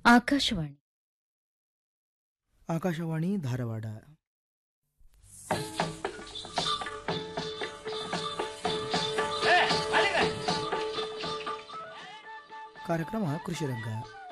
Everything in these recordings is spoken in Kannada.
ಆಕಾಶವಾಣಿ ಆಕಾಶವಾಣಿ ಧಾರವಾಡ ಕಾರ್ಯಕ್ರಮ ಕೃಷಿ ರಂಗ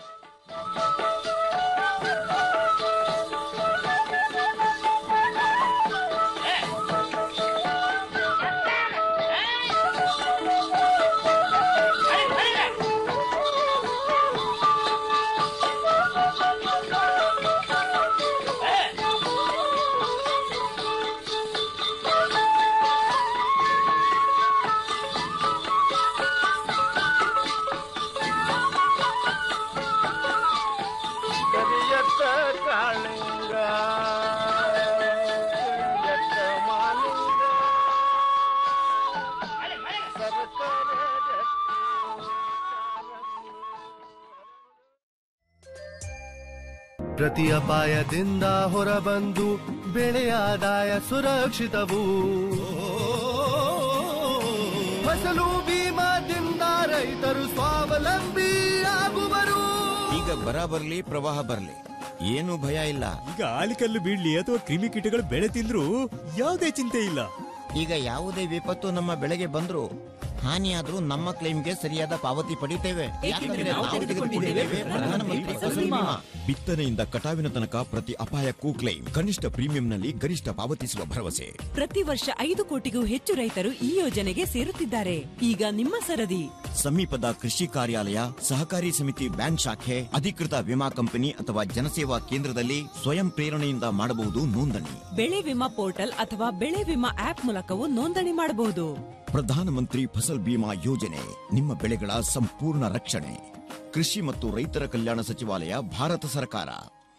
ಕರಿಯತ್ತ ಕಾಳಿಂಗ ಕರಿಯತ್ತ ಮಾಲಿಂಗ ಸರಸರ ರತ್ನ ಪ್ರತಿ ಅಪಾಯದಿಂದ ಹೊರಬಂದು ಬೆಳೆಯ ಆದಾಯ ಸುರಕ್ಷಿತವು ಫಸಲು ಬೀಮಾದಿಂದ ರೈತರು ಸ್ವಾವಲಂಬಿ ಆಗುವರು ಈಗ ಬರ ಬರ್ಲಿ ಪ್ರವಾಹ ಬರ್ಲಿ ಏನು ಭಯ ಇಲ್ಲ ಈಗ ಆಲಿಕಲ್ಲು ಬೀಳ್ಲಿ ಅಥವಾ ಕ್ರಿಮಿಕೀಟಗಳು ಬೆಳೆ ತಿಂದ್ರು ಯಾವುದೇ ಚಿಂತೆ ಇಲ್ಲ ಈಗ ಯಾವುದೇ ವಿಪತ್ತು ನಮ್ಮ ಬೆಳೆಗೆ ಬಂದ್ರು ಹಾನಿಯಾದ್ರೂ ನಮ್ಮ ಕ್ಲೈಮ್ಗೆ ಸರಿಯಾದ ಪಾವತಿ ಪಡಿತೇವೆ ಯಾಕಂದ್ರೆ ನಾವು ತೆಗೆದುಕೊಂಡಿದ್ದೇವೆ ಪ್ರಧಾನಮಂತ್ರಿ ಫಸಲ್ ಬಿಮಾ. ಬಿತ್ತನೆಯಿಂದ ಕಟಾವಿನ ತನಕ ಪ್ರತಿ ಅಪಾಯಕ್ಕೂ ಕ್ಲೈಮ್ ಕನಿಷ್ಠ ಪ್ರೀಮಿಯಂನಲ್ಲಿ ಗರಿಷ್ಠ ಪಾವತಿಸುವ ಭರವಸೆ ಪ್ರತಿ ವರ್ಷ ಐದು ಕೋಟಿಗೂ ಹೆಚ್ಚು ರೈತರು ಈ ಯೋಜನೆಗೆ ಸೇರುತ್ತಿದ್ದಾರೆ ಈಗ ನಿಮ್ಮ ಸರದಿ ಸಮೀಪದ ಕೃಷಿ ಕಾರ್ಯಾಲಯ ಸಹಕಾರಿ ಸಮಿತಿ ಬ್ಯಾಂಕ್ ಶಾಖೆ ಅಧಿಕೃತ ವಿಮಾ ಕಂಪನಿ ಅಥವಾ ಜನಸೇವಾ ಕೇಂದ್ರದಲ್ಲಿ ಸ್ವಯಂ ಪ್ರೇರಣೆಯಿಂದ ಮಾಡಬಹುದು ನೋಂದಣಿ ಬೆಳೆ ವಿಮಾ ಪೋರ್ಟಲ್ ಅಥವಾ ಬೆಳೆ ವಿಮಾ ಆಪ್ ಮೂಲಕವೂ ನೋಂದಣಿ ಮಾಡಬಹುದು ಪ್ರಧಾನಮಂತ್ರಿ ಫಸಲ್ ಬಿಮಾ ಯೋಜನೆ ನಿಮ್ಮ ಬೆಳೆಗಳ ಸಂಪೂರ್ಣ ರಕ್ಷಣೆ ಕೃಷಿ ಮತ್ತು ರೈತರ ಕಲ್ಯಾಣ ಸಚಿವಾಲಯ ಭಾರತ ಸರ್ಕಾರ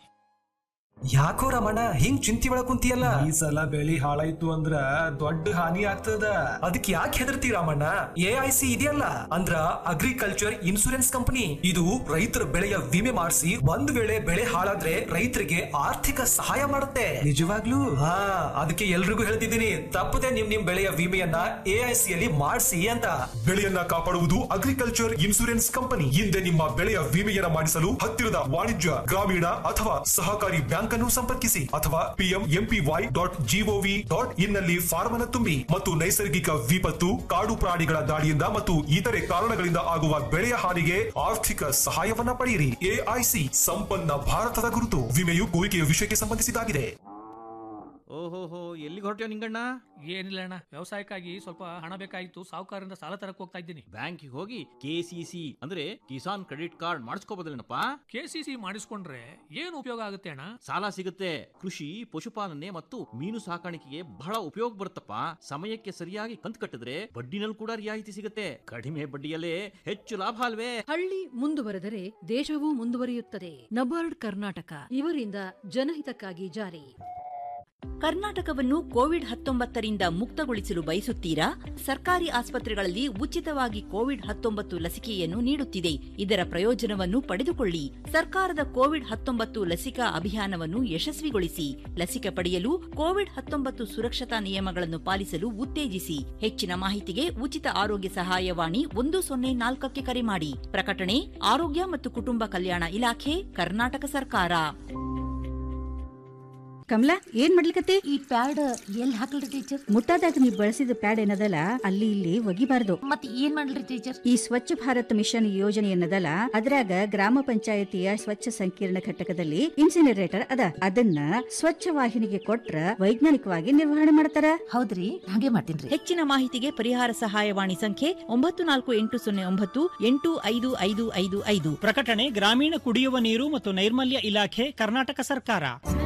ಯಾಕೋ ರಮಣ ಹಿಂಗ್ ಚಿಂತಿ ಒಳಗ್ ಕುಂತಿಯಲ್ಲ ಈ ಸಲ ಬೆಳಿ ಹಾಳಾಯ್ತು ಅಂದ್ರ ದೊಡ್ಡ ಹಾನಿ ಆಗ್ತದ ಅದಕ್ಕೆ ಯಾಕೆ ಹೆದರ್ತಿ ರಾಮಣ್ಣ ಎ ಐ ಸಿ ಇದೆಯಲ್ಲ ಅಂದ್ರ ಅಗ್ರಿಕಲ್ಚರ್ ಇನ್ಸೂರೆನ್ಸ್ ಕಂಪನಿ ಇದು ರೈತರ ಬೆಳೆಯ ವಿಮೆ ಮಾಡಿಸಿ ಒಂದ್ ವೇಳೆ ಬೆಳೆ ಹಾಳಾದ್ರೆ ರೈತರಿಗೆ ಆರ್ಥಿಕ ಸಹಾಯ ಮಾಡುತ್ತೆ ನಿಜವಾಗ್ಲೂ ಹಾ ಅದಕ್ಕೆ ಎಲ್ರಿಗೂ ಹೇಳ್ತಿದ್ದೀನಿ ತಪ್ಪದೆ ನಿಮ್ ನಿಮ್ ಬೆಳೆಯ ವಿಮೆಯನ್ನ ಎ ಐ ಸಿ ಅಲ್ಲಿ ಮಾಡಿಸಿ ಅಂತ ಬೆಳೆಯನ್ನ ಕಾಪಾಡುವುದು ಅಗ್ರಿಕಲ್ಚರ್ ಇನ್ಸೂರೆನ್ಸ್ ಕಂಪನಿ ಹಿಂದೆ ನಿಮ್ಮ ಬೆಳೆಯ ವಿಮೆಯನ್ನ ಮಾಡಿಸಲು ಹತ್ತಿರದ ವಾಣಿಜ್ಯ ಗ್ರಾಮೀಣ ಅಥವಾ ಸಹಕಾರಿ ಬ್ಯಾಂಕ್ ಅನ್ನು ಸಂಪರ್ಕಿಸಿ ಅಥವಾ PM MPY dot GOV dot in ನಲ್ಲಿ ಫಾರ್ಮ್ ಅನ್ನು ತುಂಬಿ ಮತ್ತು ನೈಸರ್ಗಿಕ ವಿಪತ್ತು ಕಾಡು ಪ್ರಾಣಿಗಳ ದಾಳಿಯಿಂದ ಮತ್ತು ಇತರೆ ಕಾರಣಗಳಿಂದ ಆಗುವ ಬೆಳೆಯ ಹಾನಿಗೆ ಆರ್ಥಿಕ ಸಹಾಯವನ್ನ ಪಡೆಯಿರಿ ಎಐಸಿ ಸಂಪನ್ನ ಭಾರತದ ಗುರುತು ವಿಮೆಯು ಕೋರಿಕೆಯ ವಿಷಯಕ್ಕೆ ಸಂಬಂಧಿಸಿದ್ದಾಗಿದೆ ಓಹೋಹೋ ಎಲ್ಲಿಗೆ ಹೊರಟ್ಯೋ ನಿಂಗಣ್ಣ ಏನಿಲ್ಲ ಅಣ್ಣ ವ್ಯವಸಾಯಕ್ಕಾಗಿ ಸ್ವಲ್ಪ ಹಣ ಬೇಕಾಗಿತ್ತು ಸಾಹುಕಾರರಿಂದ ಸಾಲ ತರಕ್ ಹೋಗ್ತಾ ಇದ್ದೀನಿ ಬ್ಯಾಂಕಿಗೆ ಹೋಗಿ ಕೆ ಸಿ ಸಿ ಅಂದ್ರೆ ಕಿಸಾನ್ ಕ್ರೆಡಿಟ್ ಕಾರ್ಡ್ ಮಾಡಿಸ್ಕೋಬೋದಲ್ಲೇನಪ್ಪ ಕೆ ಸಿ ಸಿ ಮಾಡಿಸ್ಕೊಂಡ್ರೆ ಏನು ಉಪಯೋಗ ಆಗುತ್ತೆ ಅಣ್ಣ ಸಾಲ ಸಿಗುತ್ತೆ ಕೃಷಿ ಪಶುಪಾಲನೆ ಮತ್ತು ಮೀನು ಸಾಕಾಣಿಕೆಗೆ ಬಹಳ ಉಪಯೋಗ ಬರುತ್ತಪ್ಪ ಸಮಯಕ್ಕೆ ಸರಿಯಾಗಿ ಕಂತು ಕಟ್ಟಿದ್ರೆ ಬಡ್ಡಿನಲ್ಲಿ ಕೂಡ ರಿಯಾಯಿತಿ ಸಿಗುತ್ತೆ ಕಡಿಮೆ ಬಡ್ಡಿಯಲ್ಲೇ ಹೆಚ್ಚು ಲಾಭ ಅಲ್ವೇ ಹಳ್ಳಿ ಮುಂದುವರೆದರೆ ದೇಶವೂ ಮುಂದುವರಿಯುತ್ತದೆ ನಬಾರ್ಡ್ ಕರ್ನಾಟಕ ಇವರಿಂದ ಜನಹಿತಕ್ಕಾಗಿ ಜಾರಿ ಕರ್ನಾಟಕವನ್ನು ಕೋವಿಡ್ ಹತ್ತೊಂಬತ್ತರಿಂದ ಮುಕ್ತಗೊಳಿಸಲು ಬಯಸುತ್ತೀರಾ ಸರ್ಕಾರಿ ಆಸ್ಪತ್ರೆಗಳಲ್ಲಿ ಉಚಿತವಾಗಿ ಕೋವಿಡ್ ಹತ್ತೊಂಬತ್ತು ಲಸಿಕೆಯನ್ನು ನೀಡುತ್ತಿದೆ ಇದರ ಪ್ರಯೋಜನವನ್ನು ಪಡೆದುಕೊಳ್ಳಿ ಸರ್ಕಾರದ ಕೋವಿಡ್ ಹತ್ತೊಂಬತ್ತು ಲಸಿಕಾ ಅಭಿಯಾನವನ್ನು ಯಶಸ್ವಿಗೊಳಿಸಿ ಲಸಿಕೆ ಪಡೆಯಲು ಕೋವಿಡ್ ಹತ್ತೊಂಬತ್ತು ಸುರಕ್ಷತಾ ನಿಯಮಗಳನ್ನು ಪಾಲಿಸಲು ಉತ್ತೇಜಿಸಿ ಹೆಚ್ಚಿನ ಮಾಹಿತಿಗೆ ಉಚಿತ ಆರೋಗ್ಯ ಸಹಾಯವಾಣಿ ಒಂದು ಸೊನ್ನೆ ನಾಲ್ಕಕ್ಕೆ ಕರೆ ಮಾಡಿ ಪ್ರಕಟಣೆ ಆರೋಗ್ಯ ಮತ್ತು ಕುಟುಂಬ ಕಲ್ಯಾಣ ಇಲಾಖೆ ಕರ್ನಾಟಕ ಸರ್ಕಾರ ಕಮಲಾ ಏನ್ ಮಾಡ್ಲಿಕತ್ತಿ ಈ ಪ್ಯಾಡ್ ಎಲ್ಲಿ ಹಾಕಲ್ರಿ ಟೀಚರ್ ಮುಟ್ಟಾದಾಗ ನೀವು ಬಳಸಿದ ಪ್ಯಾಡ್ ಏನದಲ್ಲ ಅಲ್ಲಿ ಇಲ್ಲಿ ಒಗಿಬಾರ್ದು ಮತ್ ಏನ್ ಮಾಡ್ಲಿ ಟೀಚರ್ ಈ ಸ್ವಚ್ಛ ಭಾರತ್ ಮಿಷನ್ ಯೋಜನೆ ಏನದಲ್ಲ ಅದ್ರಾಗ ಗ್ರಾಮ ಪಂಚಾಯತಿಯ ಸ್ವಚ್ಛ ಸಂಕೀರ್ಣ ಘಟಕದಲ್ಲಿ ಇನ್ಸಿನರೇಟರ್ ಅದ ಅದನ್ನ ಸ್ವಚ್ಛ ವಾಹಿನಿಗೆ ಕೊಟ್ರ ವೈಜ್ಞಾನಿಕವಾಗಿ ನಿರ್ವಹಣೆ ಮಾಡ್ತಾರ ಹೌದ್ರಿ ಹಾಗೆ ಮಾಡ್ತೀನಿ ಹೆಚ್ಚಿನ ಮಾಹಿತಿಗೆ ಪರಿಹಾರ ಸಹಾಯವಾಣಿ ಸಂಖ್ಯೆ ಒಂಬತ್ತು ನಾಲ್ಕು ಎಂಟು ಸೊನ್ನೆ ಒಂಬತ್ತು ಎಂಟು ಐದು ಐದು ಐದು ಐದು ಪ್ರಕಟಣೆ ಗ್ರಾಮೀಣ ಕುಡಿಯುವ ನೀರು ಮತ್ತು ನೈರ್ಮಲ್ಯ ಇಲಾಖೆ ಕರ್ನಾಟಕ ಸರ್ಕಾರ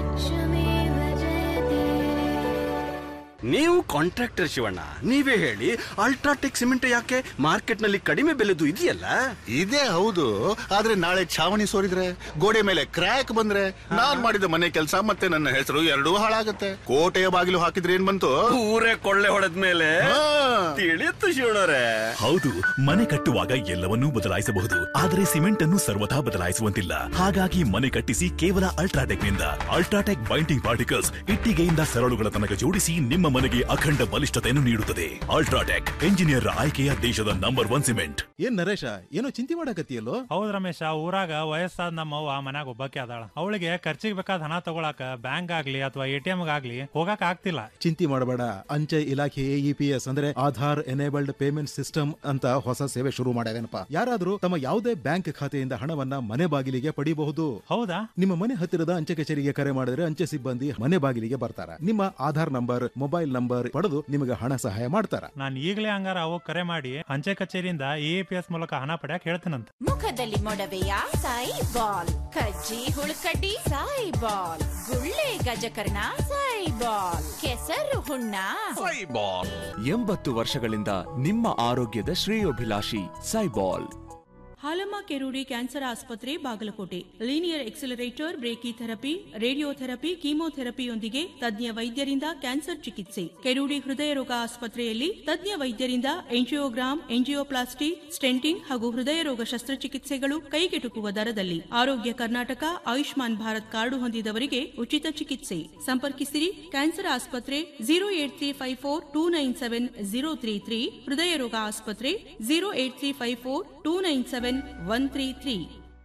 ನೀವು ಕಾಂಟ್ರಾಕ್ಟರ್ ಶಿವಣ್ಣ ನೀವೇ ಹೇಳಿ ಅಲ್ಟ್ರಾಟೆಕ್ ಸಿಮೆಂಟ್ ಯಾಕೆ ಮಾರ್ಕೆಟ್ ನಲ್ಲಿ ಕಡಿಮೆ ಬೆಲೆದು ಇದೆಯಲ್ಲ ಇದೇ ಹೌದು ಆದ್ರೆ ನಾಳೆ ಛಾವಣಿ ಸೋರಿದ್ರೆ ಗೋಡೆ ಮೇಲೆ ಕ್ರ್ಯಾಕ್ ಬಂದ್ರೆ ನಾನ್ ಮಾಡಿದ ಮನೆ ಕೆಲಸ ಮತ್ತೆ ನನ್ನ ಹೆಸರು ಎರಡೂ ಹಾಳಾಗತ್ತೆ ಕೋಟೆಯ ಬಾಗಿಲು ಹಾಕಿದ್ರೆ ಏನ್ ಬಂತು ಊರೇ ಕೊಳ್ಳೆ ಹೊಡೆದ ಮೇಲೆ ತಿಳಿಯುತ್ತು ಶಿವಣ್ಣರೇ ಹೌದು ಮನೆ ಕಟ್ಟುವಾಗ ಎಲ್ಲವನ್ನೂ ಬದಲಾಯಿಸಬಹುದು ಆದರೆ ಸಿಮೆಂಟ್ ಅನ್ನು ಸರ್ವಥಾ ಬದಲಾಯಿಸುವಂತಿಲ್ಲ ಹಾಗಾಗಿ ಮನೆ ಕಟ್ಟಿಸಿ ಕೇವಲ ಅಲ್ಟ್ರಾಟೆಕ್ ನಿಂದ ಅಲ್ಟ್ರಾಟೆಕ್ ಬೈಂಡಿಂಗ್ ಪಾರ್ಟಿಕಲ್ಸ್ ಇಟ್ಟಿಗೆಯಿಂದ ಸರಳುಗಳ ತನಕ ಜೋಡಿಸಿ ನಿಮ್ಮ ಮನೆಗೆ ಅಖಂಡ ಬಲಿಷ್ಠತೆಯನ್ನು ನೀಡುತ್ತದೆ ಅಲ್ಟ್ರಾಟೆಕ್ ಎಂಜಿನಿಯರ್ ಆಯ್ಕೆಯ ದೇಶದ ನಂಬರ್ ಒನ್ ಸಿಮೆಂಟ್ ಏನ್ ನರೇಶ ಏನೋ ಚಿಂತೆ ಮಾಡಕತ್ತಿಯಲ್ಲೋ ಹೌದ್ ರಮೇಶ ಊರಾಗ ವಯಸ್ಸಾದ ನಮ್ಮವ್ವ ಮನ್ಯಾಗ ಒಬ್ಬಾಕಿ ಅದಾಳ ಅವಳಿಗೆ ಖರ್ಚಿಗೆ ಬೇಕಾದ ಹಣ ತಗೊಳಕ ಬ್ಯಾಂಕ್ ಆಗ್ಲಿ ಅಥವಾ ಎ ಟಿ ಎಂ ಆಗ್ಲಿ ಹೋಗಕ್ ಆಗ್ತಿಲ್ಲ ಚಿಂತೆ ಮಾಡಬೇಡ ಅಂಚೆ ಇಲಾಖೆ ಇ ಪಿ ಎಸ್ ಅಂದ್ರೆ ಆಧಾರ್ ಎನೇಬಲ್ಡ್ ಪೇಮೆಂಟ್ ಸಿಸ್ಟಮ್ ಅಂತ ಹೊಸ ಸೇವೆ ಶುರು ಮಾಡ್ಯಾದೇನಪ್ಪ ಯಾರಾದ್ರೂ ತಮ್ಮ ಯಾವುದೇ ಬ್ಯಾಂಕ್ ಖಾತೆಯಿಂದ ಹಣವನ್ನ ಮನೆ ಬಾಗಿಲಿಗೆ ಪಡಿಬಹುದು ಹೌದಾ ನಿಮ್ಮ ಮನೆ ಹತ್ತಿರದ ಅಂಚೆ ಕಚೇರಿಗೆ ಕರೆ ಮಾಡಿದ್ರೆ ಅಂಚೆ ಸಿಬ್ಬಂದಿ ಮನೆ ಬಾಗಿಲಿಗೆ ಬರ್ತಾರ ನಿಮ್ಮ ಆಧಾರ್ ನಂಬರ್ ಮೊಬೈಲ್ ನಂಬರ್ ಪಡೆದು ನಿಮಗೆ ಹಣ ಸಹಾಯ ಮಾಡ್ತಾರ ನಾನ್ ಈಗಲೇ ಹಂಗಾರ ಅವಾಗ ಕರೆ ಮಾಡಿ ಅಂಚೆ ಕಚೇರಿಯಿಂದ ಎ ಪಿ ಎಸ್ ಮೂಲಕ ಹಣ ಪಡ್ಯಾಕ್ ಹೇಳ್ತೀನಂತ ಮುಖದಲ್ಲಿ ಮೊಡವೆಯ ಸಾಯಿ ಬಾಲ್ ಕಜ್ಜಿ ಹುಳುಕಡ್ಡಿ ಸಾಯಿ ಬಾಲ್ ಗುಳ್ಳೆ ಗಜಕರ್ಣ ಸಾಯಿ ಬಾಲ್ ಕೆಸರು ಹುಣ್ಣ ಸೈಬಾಲ್ ಎಂಬತ್ತು ವರ್ಷಗಳಿಂದ ನಿಮ್ಮ ಆರೋಗ್ಯದ ಶ್ರೇಯೋಭಿಲಾಷಿ ಸೈಬಾಲ್ ಹಾಲಮ್ಮ ಕೆರೂಡಿ ಕ್ಯಾನ್ಸರ್ ಆಸ್ಪತ್ರೆ Bagalkote linear accelerator brachytherapy radiotherapy ಕೀಮೋಥೆರಪಿಯೊಂದಿಗೆ ತಜ್ಞ ವೈದ್ಯರಿಂದ ಕ್ಯಾನ್ಸರ್ ಚಿಕಿತ್ಸೆ ಕೆರೂಡಿ ಹೃದಯ ರೋಗ ಆಸ್ಪತ್ರೆಯಲ್ಲಿ ತಜ್ಞ ವೈದ್ಯರಿಂದ ಎಂಜಿಯೋಗ್ರಾಮ್ ಎಂಜಿಯೋಪ್ಲಾಸ್ಟಿ ಸ್ಟೆಂಟಿಂಗ್ ಹಾಗೂ ಹೃದಯ ರೋಗ ಶಸ್ತ್ರಚಿಕಿತ್ಸೆಗಳು ಕೈಗೆಟುಕುವ ದರದಲ್ಲಿ ಆರೋಗ್ಯ ಕರ್ನಾಟಕ ಆಯುಷ್ಮಾನ್ ಭಾರತ್ ಕಾರ್ಡು ಹೊಂದಿದವರಿಗೆ ಉಚಿತ ಚಿಕಿತ್ಸೆ ಸಂಪರ್ಕಿಸಿರಿ ಕ್ಯಾನ್ಸರ್ ಆಸ್ಪತ್ರೆ zero eight three five four two nine seven zero three three ಹೃದಯ ರೋಗ ಆಸ್ಪತ್ರೆ zero eight three five four two nine seven one three three